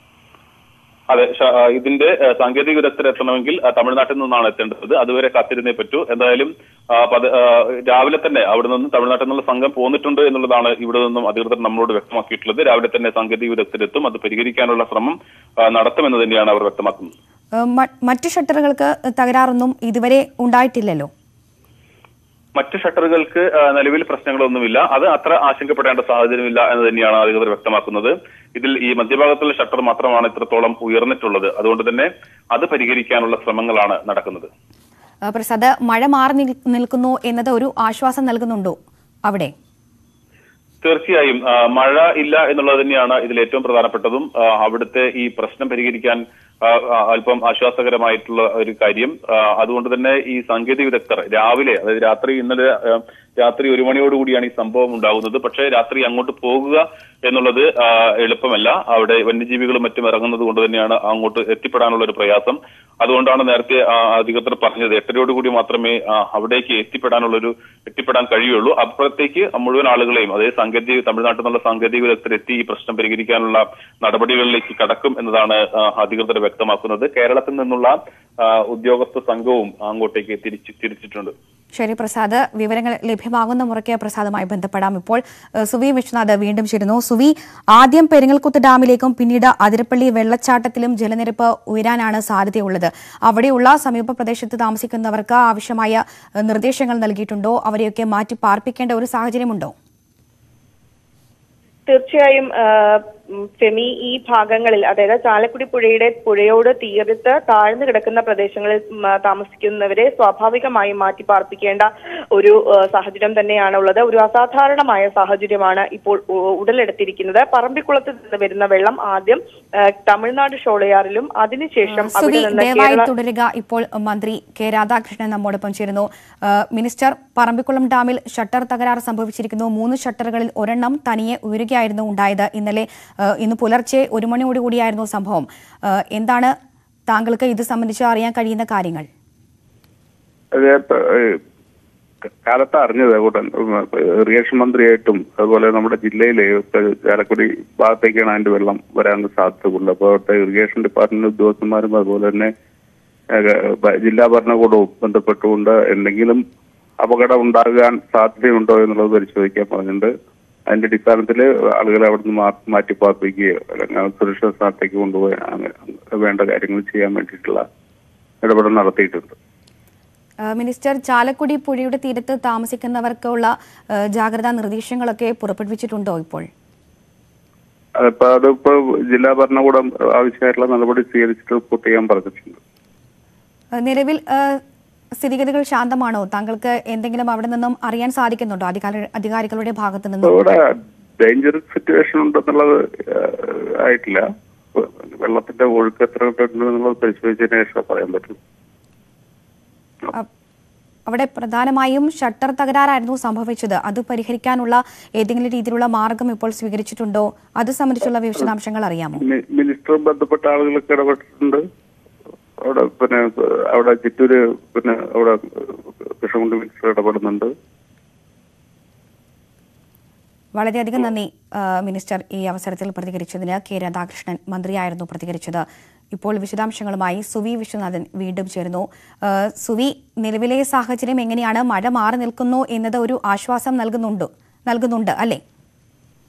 അതെ ഷ- ആ, ഇതിന്റെ ആ, സാങ്കേതിക വിദഗ്ധർ എത്തണമെങ്കിൽ ആ, തമിഴ്നാട്ടിൽ നിന്നാണ് എത്തേണ്ടത് അതുവരെ കാത്തിരുന്നേ പറ്റൂ എന്തായാലും ആ, പത- ആ, രാവിലെ തന്നെ അവിടെ നിന്ന് തമിഴ്നാട്ടിൽ നിന്നുള്ള സംഘം പോന്നിട്ടുണ്ട് എന്നുള്ളതാണ് ഇവിടെ നിന്നും അധികൃതർ നമ്മളോട് വ്യക്തമാക്കിയിട്ടുള്ളത് രാവിലെ തന്നെ സാങ്കേതിക വിദഗ്ധരെത്തും അത് പരിഹരിക്കാനുള്ള ശ്രമം ആ, നടത്തുമെന്ന് തന്നെയാണ് അവർ വ്യക്തമാക്കുന്നത് ഏഹ് മ- മറ്റ് ഷട്ടറുകൾക്ക് തകരാറൊന്നും ഇതുവരെ ഉണ്ടായിട്ടില്ലല്ലോ മറ്റ് ഷട്ടറുകൾക്ക് ആ, നിലവിൽ പ്രശ്നങ്ങളൊന്നുമില്ല അത് അത്ര ആശങ്കപ്പെടേണ്ട സാഹചര്യമില്ല എന്ന് തന്നെയാണ് അധികൃതർ വ്യക്തമാക്കുന്നത് ഇതിൽ ഈ മധ്യഭാഗത്തുള്ള ഷട്ടർ മാത്രമാണ് ഇത്രത്തോളം ഉയർന്നിട്ടുള്ളത് അതുകൊണ്ട് തന്നെ അത് പരിഹരിക്കാനുള്ള ശ്രമങ്ങളാണ് നടക്കുന്നത് ഏഹ് പ്രസാദ് മഴ മാറി നിൽ- നിൽക്കുന്നു എന്നത് ഒരു ആശ്വാസം നൽകുന്നുണ്ടോ അവിടെ തീർച്ചയായും ആ, മഴ ഇല്ല എന്നുള്ളത് തന്നെയാണ് ഇതിൽ ഏറ്റവും പ്രധാനപ്പെട്ടതും ആ, അവിടുത്തെ ഈ പ്രശ്നം പരിഹരിക്കാൻ ആ, ആ, അല്പം ആശ്വാസകരമായിട്ടുള്ള ഒരു കാര്യം ആ, അതുകൊണ്ട് തന്നെ ഈ സാങ്കേതിക വിദഗ്ധർ രാവിലെ അതായത് രാത്രി ഇന്നലെ ആ, രാത്രി ഒരു മണിയോടുകൂടിയാണ് ഈ സംഭവം ഉണ്ടാകുന്നത് പക്ഷേ രാത്രി അങ്ങോട്ട് പോകുക എന്നുള്ളത് ആ, എളുപ്പമല്ല അവിടെ വന്യജീവികളും മറ്റും ഇറങ്ങുന്നത് കൊണ്ട് തന്നെയാണ് അങ്ങോട്ട് എത്തിപ്പെടാനുള്ള ഒരു പ്രയാസം അതുകൊണ്ടാണ് നേരത്തെ ആ, അധികൃതർ പറഞ്ഞത് എട്ടരയോടുകൂടി മാത്രമേ ആ, അവിടേക്ക് എത്തിപ്പെടാനുള്ള ഒരു എത്തിപ്പെടാൻ കഴിയുള്ളൂ അപ്പുറത്തേക്ക് മുഴുവൻ ആളുകളെയും അതായത് സാങ്കേതിക തമിഴ്നാട്ടിൽ നിന്നുള്ള സാങ്കേതിക വിദഗ്ധർ എത്തി ഈ പ്രശ്നം പരിഹരിക്കാനുള്ള നടപടികളിലേക്ക് കടക്കും എന്നതാണ് ആ, അധികൃതർ വ്യക്തമാക്കുന്നത് കേരളത്തിൽ നിന്നുള്ള ആ, ഉദ്യോഗസ്ഥ സംഘവും അങ്ങോട്ടേക്ക് തിരിച്ചു തിരിച്ചിട്ടുണ്ട് ശരി പ്രസാദ് വിവരങ്ങൾ ലഭ്യമാകുന്ന മുറയ്ക്ക് പ്രസാദുമായി ബന്ധപ്പെടാം ഇപ്പോൾ ഏഹ് സുവി വിശ്വനാഥ് വീണ്ടും ചേരുന്നു സുവി ആദ്യം പെരിങ്ങൽക്കുത്ത് ഡാമിലേക്കും പിന്നീട് അതിരപ്പള്ളി വെള്ളച്ചാട്ടത്തിലും ജലനിരപ്പ് ഉയരാനാണ് സാധ്യതയുള്ളത് അവിടെയുള്ള സമീപ പ്രദേശത്ത് താമസിക്കുന്നവർക്ക് ആവശ്യമായ ഏഹ് നിർദ്ദേശങ്ങൾ നൽകിയിട്ടുണ്ടോ അവരെയൊക്കെ മാറ്റി പാർപ്പിക്കേണ്ട ഒരു സാഹചര്യമുണ്ടോ തീർച്ചയായും ആ, ഉം, ഫെമി ഈ ഭാഗങ്ങളിൽ അതായത് ചാലക്കുടി പുഴയുടെ പുഴയോട് തീരത്ത് താഴ്ന്നു കിടക്കുന്ന പ്രദേശങ്ങളിൽ ഉം, ആ, താമസിക്കുന്നവരെ സ്വാഭാവികമായും മാറ്റി പാർപ്പിക്കേണ്ട ഒരു ആ, സാഹചര്യം തന്നെയാണ് ഉള്ളത് ഒരു അസാധാരണമായ സാഹചര്യമാണ് ഇപ്പോൾ ഉ- ഉടലെടുത്തിരിക്കുന്നത് പറമ്പിക്കുളത്ത് നിന്ന് വരുന്ന വെള്ളം ആദ്യം ആ, തമിഴ്നാട് ഷോളയാറിലും അതിനുശേഷം സുവി അവിടെ നിന്ന് ദയവായി കേരള തുടരുക ഇപ്പോൾ മന്ത്രി കെ രാധാകൃഷ്ണൻ നമ്മോടൊപ്പം ചേരുന്നു ഏഹ് മിനിസ്റ്റർ പറമ്പിക്കുളം ഡാമിൽ ഷട്ടർ തകരാറ് സംഭവിച്ചിരിക്കുന്നു മൂന്ന് ഷട്ടറുകളിൽ ഒരെണ്ണം തനിയെ ഉയരുകയായിരുന്നു ഉണ്ടായത് ഇന്നലെ ഏഹ് ഇന്ന് പുലർച്ചെ ഒരു മണിയോടുകൂടിയായിരുന്നു സംഭവം ഏഹ് എന്താണ് താങ്കൾക്ക് ഇത് സംബന്ധിച്ച് അറിയാൻ കഴിയുന്ന കാര്യങ്ങൾ അത് ഏഹ് കാലത്ത് അറിഞ്ഞത് ഉടൻ ഉം, ഇറിഗേഷൻ മന്ത്രിയായിട്ടും അതുപോലെ നമ്മുടെ ജില്ലയിലെ ചാലക്കുടി ഭാഗത്തേക്കാണ് അതിന്റെ വെള്ളം വരാൻ സാധ്യതയുള്ളത് അപ്പോൾ അവിടുത്തെ ഇറിഗേഷൻ ഡിപ്പാർട്ട്മെന്റ് ഉദ്യോഗസ്ഥന്മാരും അതുപോലെ തന്നെ ഏഹ്, ബ- ജില്ലാ ഭരണകൂടവും ബന്ധപ്പെട്ടുകൊണ്ട് എന്തെങ്കിലും അപകടം ഉണ്ടാകാൻ സാധ്യതയുണ്ടോ എന്നുള്ളത് പരിശോധിക്കാൻ പറഞ്ഞിട്ടുണ്ട് അതിന്റെ അടിസ്ഥാനത്തിൽ ആളുകളെ അവിടുന്ന് മാ- മാറ്റി പാർപ്പിക്കുകയോ അല്ലെങ്കിൽ സുരക്ഷിത സ്ഥലത്തേക്ക് കൊണ്ടുപോയി അങ്ങനെ വേണ്ട കാര്യങ്ങൾ ചെയ്യാൻ വേണ്ടിയിട്ടുള്ള ഇടപെടൽ നടത്തിയിട്ടുണ്ട് ഏഹ് മിനിസ്റ്റർ ചാലക്കുടി പുഴയുടെ തീരത്ത് താമസിക്കുന്നവർക്കുള്ള ഏഹ് ജാഗ്രതാ നിർദ്ദേശങ്ങളൊക്കെ പുറപ്പെടുവിച്ചിട്ടുണ്ടോ ഇപ്പോൾ അതിപ്പോ അതിപ്പോ ജില്ലാ ഭരണകൂടം ആവശ്യമായിട്ടുള്ള നടപടി സ്വീകരിച്ചിട്ട് റിപ്പോർട്ട് ചെയ്യാൻ പറഞ്ഞിട്ടുണ്ട് ഏഹ് നിലവിൽ ഏഹ് സ്ഥിതിഗതികൾ ശാന്തമാണോ താങ്കൾക്ക് എന്തെങ്കിലും അവിടെ നിന്നും അറിയാൻ സാധിക്കുന്നുണ്ടോ അധികാരി അധികാരികളുടെ ഭാഗത്തു ഇപ്പൊ നിന്നും ഇവിടെ ഡേഞ്ചറസ് സിറ്റുവേഷൻ ഉണ്ടെന്നുള്ളത് ഏഹ്, ആയിട്ടില്ല വെള്ളത്തിന്റെ ഒഴുക്ക് എത്ര ഉണ്ട് എന്നുള്ളത് പരിശോധിച്ചതിന് ശേഷം പറയാൻ പറ്റും അ- അവിടെ പ്രധാനമായും ഷട്ടർ തകരാറായിരുന്നു സംഭവിച്ചത് അത് പരിഹരിക്കാനുള്ള ഏതെങ്കിലും രീതിയിലുള്ള മാർഗം ഇപ്പോൾ സ്വീകരിച്ചിട്ടുണ്ടോ അത് സംബന്ധിച്ചുള്ള വിശദാംശങ്ങൾ അറിയാമോ മി- മിനിസ്റ്ററും ബന്ധപ്പെട്ട ആളുകളൊക്കെ ഇടപെട്ടിട്ടുണ്ട് അവിടെ പിന്നെ അവിടെ ചിറ്റൂര് പിന്നെ അവിടെ കൃഷ്ണകുണ്ടി മിനിസ്റ്റർ ഇടപെടുന്നുണ്ട് വളരെയധികം നന്ദി ആ, മിനിസ്റ്റർ ഈ അവസരത്തിൽ പ്രതികരിച്ചതിന് കെ രാധാകൃഷ്ണൻ മന്ത്രിയായിരുന്നു പ്രതികരിച്ചത് ഇപ്പോൾ വിശദാംശങ്ങളുമായി സുവി വിശ്വനാഥൻ വീണ്ടും ചേർന്നു ആ, സുവി നിലവിലെ സാഹചര്യം എങ്ങനെയാണ് മഴ മാറി നിൽക്കുന്നു എന്നത് ഒരു ആശ്വാസം നൽകുന്നുണ്ട് നൽകുന്നുണ്ട് അല്ലേ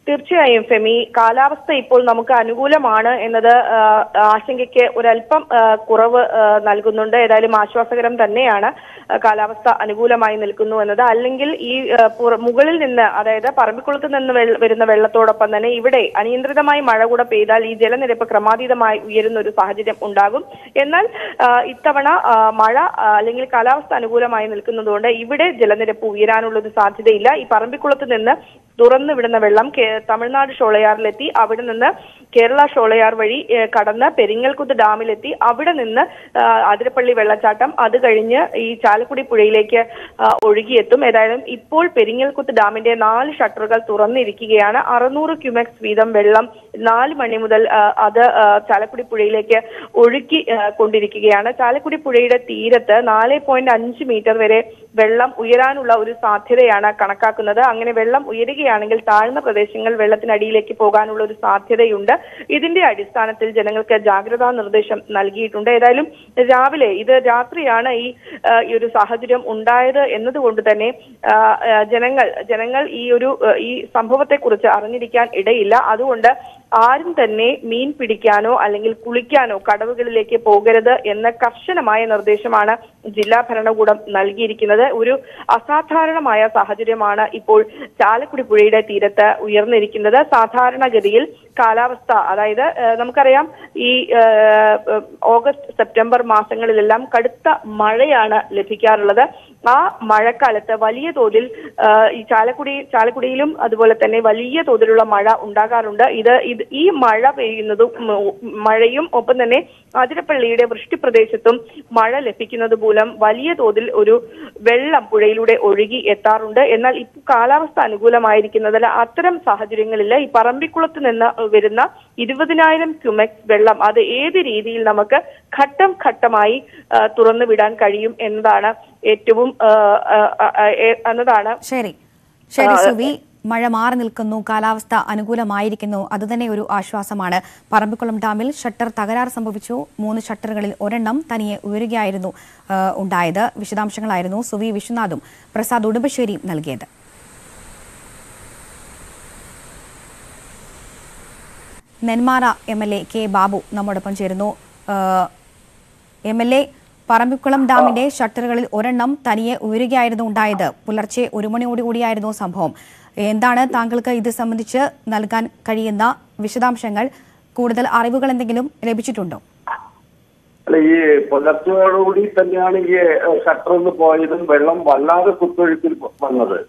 തീർച്ചയായും ഫെമി കാലാവസ്ഥ ഇപ്പോൾ നമുക്ക് അനുകൂലമാണ് എന്നത് ആ, ആശങ്കയ്ക്ക് ഒരല്പം ആ, കുറവ് ആ, നൽകുന്നുണ്ട് ഏതായാലും ആശ്വാസകരം തന്നെയാണ് ആ, കാലാവസ്ഥ അനുകൂലമായി നിൽക്കുന്നു എന്നത് അല്ലെങ്കിൽ ഈ ആ, പുറ- മുകളിൽ നിന്ന് അതായത് പറമ്പിക്കുളത്ത് നിന്ന് വെള്ള- വരുന്ന വെള്ളത്തോടൊപ്പം തന്നെ ഇവിടെ അനിയന്ത്രിതമായി മഴ കൂടെ പെയ്താൽ ഈ ജലനിരപ്പ് ക്രമാതീതമായി ഉയരുന്ന ഒരു സാഹചര്യം ഉണ്ടാകും എന്നാൽ ആ, ഇത്തവണ ആ, മഴ ആ, അല്ലെങ്കിൽ കാലാവസ്ഥ അനുകൂലമായി നിൽക്കുന്നതുകൊണ്ട് ഇവിടെ ജലനിരപ്പ് ഉയരാനുള്ള ഒരു സാധ്യതയില്ല ഈ പറമ്പിക്കുളത്ത് നിന്ന് തുറന്നു വിടുന്ന വെള്ളം കേ- തമിഴ്നാട് ഷോളയാറിലെത്തി അവിടെ നിന്ന് കേരള ഷോളയാർ വഴി ഏ, കടന്ന് പെരിങ്ങൽകുത്ത് ഡാമിലെത്തി അവിടെ നിന്ന് ആ, അതിരപ്പള്ളി വെള്ളച്ചാട്ടം അത് കഴിഞ്ഞ് ഈ ചാലക്കുടി പുഴയിലേക്ക് ആ, ഒഴുകിയെത്തും ഏതായാലും ഇപ്പോൾ പെരിങ്ങൽകുത്ത് ഡാമിന്റെ നാല് ഷട്ടറുകൾ തുറന്നിരിക്കുകയാണ് അറുന്നൂറ് ക്യുമെക്സ് വീതം വെള്ളം നാല് മണി മുതൽ ആ, അത് ആ, ചാലക്കുടി പുഴയിലേക്ക് ഒഴുക്കി ആ, കൊണ്ടിരിക്കുകയാണ് ചാലക്കുടി പുഴയുടെ തീരത്ത് നാല് പോയിന്റ് അഞ്ച് മീറ്റർ വരെ വെള്ളം ഉയരാനുള്ള ഒരു സാധ്യതയാണ് കണക്കാക്കുന്നത് അങ്ങനെ വെള്ളം ഉയരുകയാണെങ്കിൽ താഴ്ന്ന പ്രദേശങ്ങൾ വെള്ളത്തിനടിയിലേക്ക് പോകാനുള്ള ഒരു സാധ്യതയുണ്ട് ഇതിന്റെ അടിസ്ഥാനത്തിൽ ജനങ്ങൾക്ക് ജാഗ്രതാ നിർദ്ദേശം നൽകിയിട്ടുണ്ട് ഏതായാലും രാവിലെ ഇത് രാത്രിയാണ് ഈ ആ, ഈ ഒരു സാഹചര്യം ഉണ്ടായത് എന്നതുകൊണ്ട് തന്നെ ആ, ആ, ജനങ്ങൾ ജനങ്ങൾ ഈ ഒരു ആ, ഈ സംഭവത്തെക്കുറിച്ച് അറിഞ്ഞിരിക്കാൻ ഇടയില്ല അതുകൊണ്ട് ആരും തന്നെ മീൻ പിടിക്കാനോ അല്ലെങ്കിൽ കുളിക്കാനോ കടവുകളിലേക്ക് പോകരുത് എന്ന കർശനമായ നിർദ്ദേശമാണ് ജില്ലാ ഭരണകൂടം നൽകിയിരിക്കുന്നത് ഒരു അസാധാരണമായ സാഹചര്യമാണ് ഇപ്പോൾ ചാലക്കുടി പുഴയുടെ തീരത്ത് ഉയർന്നിരിക്കുന്നത് സാധാരണഗതിയിൽ കാലാവസ്ഥ അതായത് ഏഹ്, നമുക്കറിയാം ഈ ഏഹ്, ഏഹ്, ഓഗസ്റ്റ് സെപ്റ്റംബർ മാസങ്ങളിലെല്ലാം കടുത്ത മഴയാണ് ലഭിക്കാറുള്ളത് ആ മഴക്കാലത്ത് വലിയ തോതിൽ ഏഹ്, ഈ ചാലക്കുടി ചാലക്കുടിയിലും അതുപോലെ തന്നെ വലിയ തോതിലുള്ള മഴ ഉണ്ടാകാറുണ്ട് ഇത് ഇത് ഈ മഴ പെയ്യുന്നതും ഉം, മഴയും ഒപ്പം തന്നെ അതിരപ്പള്ളിയുടെ വൃഷ്ടിപ്രദേശത്തും മഴ ലഭിക്കുന്നത് മൂലം വലിയ തോതിൽ ഒരു വെള്ളം പുഴയിലൂടെ ഒഴുകി എത്താറുണ്ട് എന്നാൽ ഇപ്പോൾ കാലാവസ്ഥ അനുകൂലമായിരിക്കുന്നതിൽ അത്തരം സാഹചര്യങ്ങളിൽ ഈ പറമ്പിക്കുളത്ത് നിന്ന് വരുന്ന ഇരുപതിനായിരം ക്യുമെക്സ് വെള്ളം അത് ഏത് രീതിയിൽ നമുക്ക് ഘട്ടം ഘട്ടമായി ആ, തുറന്നു വിടാൻ കഴിയും എന്നതാണ് ഏറ്റവും ആ, ആ, ആ, ഏ- എന്നതാണ് ശരി ശരി സുവി മഴ മാറി നിൽക്കുന്നു കാലാവസ്ഥ അനുകൂലമായിരിക്കുന്നു അതുതന്നെ ഒരു ആശ്വാസമാണ് പറമ്പിക്കുളം ഡാമിൽ ഷട്ടർ തകരാർ സംഭവിച്ചു മൂന്ന് ഷട്ടറുകളിൽ ഒരെണ്ണം തനിയെ ഉയരുകയായിരുന്നു ആ, ഉണ്ടായത് വിശദാംശങ്ങളായിരുന്നു സുവി വിശ്വനാഥും പ്രസാദ് ഉടുമ്പശ്ശേരിയും നൽകിയത് Nenmara M L A K Babu നമ്മോടൊപ്പം ചേരുന്നു എം എൽ എ പറമ്പിക്കുളം ഡാമിന്റെ ഷട്ടറുകളിൽ ഒരെണ്ണം തനിയെ ഉയരുകയായിരുന്നു ഉണ്ടായത് പുലർച്ചെ ഒരു മണിയോടുകൂടിയായിരുന്നു സംഭവം എന്താണ് താങ്കൾക്ക് ഇത് സംബന്ധിച്ച് നൽകാൻ കഴിയുന്ന വിശദാംശങ്ങൾ കൂടുതൽ അറിവുകൾ എന്തെങ്കിലും ലഭിച്ചിട്ടുണ്ടോ അല്ല ഈ പുലർച്ചയോടുകൂടി തന്നെയാണ് ഈ ഷട്ടർ ഒന്ന് പോയതും വെള്ളം വല്ലാതെ കുത്തൊഴുക്കിൽ വന്നത്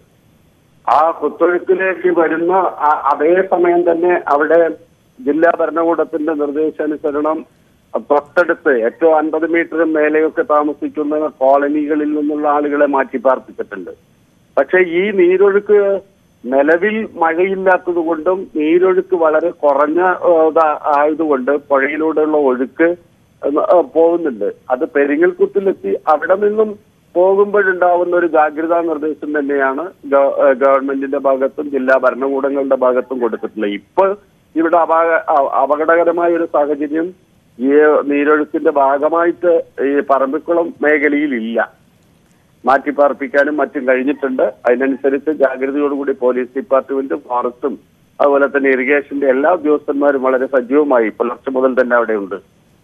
ആ കുത്തൊഴുക്കിലേക്ക് വരുന്ന ആ- അതേ സമയം തന്നെ അവിടെ ജില്ലാ ഭരണകൂടത്തിന്റെ നിർദ്ദേശാനുസരണം തൊട്ടടുത്ത് ഏറ്റവും അൻപത് മീറ്റർ മേലെയൊക്കെ താമസിക്കുന്ന കോളനികളിൽ നിന്നുള്ള ആളുകളെ മാറ്റി പാർപ്പിച്ചിട്ടുണ്ട് പക്ഷെ ഈ നീരൊഴുക്ക് നിലവിൽ മഴയില്ലാത്തത് കൊണ്ടും നീരൊഴുക്ക് വളരെ കുറഞ്ഞ ഏ, ഇതാ- ആയതുകൊണ്ട് പുഴയിലൂടെയുള്ള ഒഴുക്ക് ഏ, പോകുന്നുണ്ട് അത് പെരിങ്ങൽകുത്തിലെത്തി അവിടെ നിന്നും പോകുമ്പോഴുണ്ടാവുന്ന ഒരു ജാഗ്രതാ നിർദ്ദേശം തന്നെയാണ് ഗവ- ഏ, ഗവൺമെന്റിന്റെ ഭാഗത്തും ജില്ലാ ഭരണകൂടങ്ങളുടെ ഭാഗത്തും കൊടുത്തിട്ടുള്ളത് ഇപ്പോൾ ഇവിടെ അപാക അ- അപകടകരമായ ഒരു സാഹചര്യം ഈ നീരൊഴുക്കിന്റെ ഭാഗമായിട്ട് ഈ പറമ്പിക്കുളം മേഖലയിൽ ഇല്ല മാറ്റിപ്പാർപ്പിക്കാനും മറ്റും കഴിഞ്ഞിട്ടുണ്ട് അതിനനുസരിച്ച് ജാഗ്രതയോടുകൂടി പോലീസ് ഡിപ്പാർട്ട്മെന്റും ഫോറസ്റ്റും അതുപോലെ തന്നെ ഇറിഗേഷന്റെ എല്ലാ ഉദ്യോഗസ്ഥന്മാരും വളരെ സജീവമായി പുലർച്ചെ മുതൽ തന്നെ അവിടെയുണ്ട്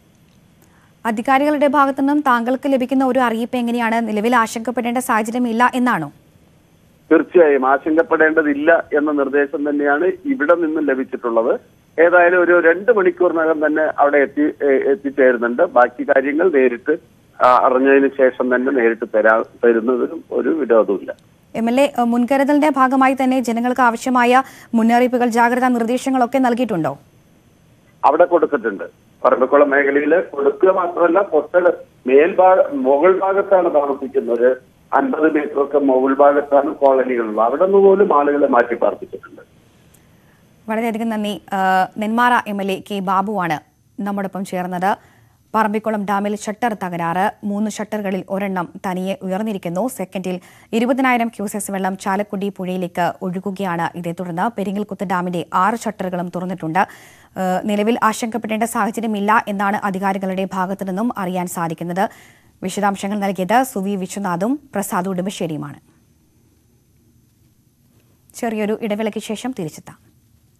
അധികാരികളുടെ ഭാഗത്തു നിന്നും താങ്കൾക്ക് ലഭിക്കുന്ന ഒരു അറിയിപ്പ് എങ്ങനെയാണ് നിലവിൽ ആശങ്കപ്പെടേണ്ട സാഹചര്യമില്ല എന്നാണോ തീർച്ചയായും ആശങ്കപ്പെടേണ്ടതില്ല എന്ന നിർദ്ദേശം തന്നെയാണ് ഇവിടെ നിന്നും ലഭിച്ചിട്ടുള്ളത് ഏതായാലും ഒരു രണ്ട് മണിക്കൂറിനകം തന്നെ അവിടെ എത്തി ഏ- എത്തിച്ചേരുന്നുണ്ട് ബാക്കി കാര്യങ്ങൾ നേരിട്ട് ആ, അറിഞ്ഞതിന് ശേഷം തന്നെ നേരിട്ട് തരാ തരുന്നതിനും ഒരു വിരോധമില്ല എം എൽ എ മുൻകരുതലിന്റെ ഭാഗമായി തന്നെ ജനങ്ങൾക്ക് ആവശ്യമായ മുന്നറിയിപ്പുകൾ ജാഗ്രതാ നിർദ്ദേശങ്ങളൊക്കെ നൽകിയിട്ടുണ്ടോ അവിടെ കൊടുത്തിട്ടുണ്ട് പറമ്പക്കുളം മേഖലയിൽ കൊടുക്കുക മാത്രമല്ല തൊട്ട മേൽഭാഗ മുകൾ ഭാഗത്താണ് താമസിക്കുന്നത് അൻപത് മീറ്റർ ഒക്കെ മുകൾ ഭാഗത്താണ് കോളനികളുള്ളത് അവിടെ നിന്ന് പോലും ആളുകളെ മാറ്റി പാർപ്പിച്ചിട്ടുണ്ട് വളരെയധികം നന്ദി ആ, Nenmara M L A K ബാബുവാണ് നമ്മോടൊപ്പം ചേർന്നത് പറമ്പിക്കുളം ഡാമിൽ ഷട്ടർ തകരാറ് മൂന്ന് ഷട്ടറുകളിൽ ഒരെണ്ണം തനിയെ ഉയർന്നിരിക്കുന്നു സെക്കൻഡിൽ ഇരുപതിനായിരം ക്യൂസെക്സ് വെള്ളം ചാലക്കുടി പുഴയിലേക്ക് ഒഴുകുകയാണ് ഇതേ തുടർന്ന് പെരിങ്ങൽകുത്ത് ഡാമിന്റെ ആറ് ഷട്ടറുകളും തുറന്നിട്ടുണ്ട് ആ, നിലവിൽ ആശങ്കപ്പെടേണ്ട സാഹചര്യമില്ല എന്നാണ് അധികാരികളുടെ ഭാഗത്തു നിന്നും അറിയാൻ സാധിക്കുന്നത് വിശദാംശങ്ങൾ നൽകിയത് സുവി വിശ്വനാഥും പ്രസാദ് ഉടുമ്പശ്ശേരിയുമാണ് ചെറിയൊരു ഇടവേളയ്ക്ക് ശേഷം തിരിച്ചെത്താം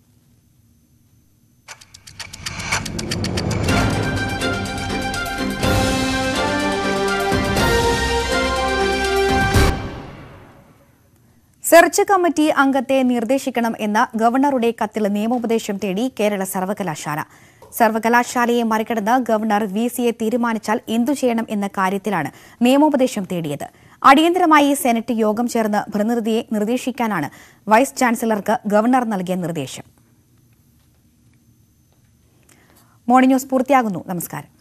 സെർച്ച് കമ്മിറ്റി അംഗത്തെ നിർദ്ദേശിക്കണം എന്ന ഗവർണറുടെ കത്തിൽ നിയമോപദേശം തേടി കേരള സർവകലാശാല സർവകലാശാലയെ മറികടന്ന് ഗവർണർ വി സിയെ തീരുമാനിച്ചാൽ എന്തു ചെയ്യണം എന്ന കാര്യത്തിലാണ് നിയമോപദേശം തേടിയത് അടിയന്തരമായി സെനറ്റ് യോഗം ചേർന്ന് പ്രതിനിധിയെ നിർദ്ദേശിക്കാനാണ് വൈസ് ചാൻസലർക്ക് ഗവർണർ നൽകിയ നിർദ്ദേശം മോർണിംഗ് ന്യൂസ് പൂർത്തിയാകുന്നു നമസ്കാരം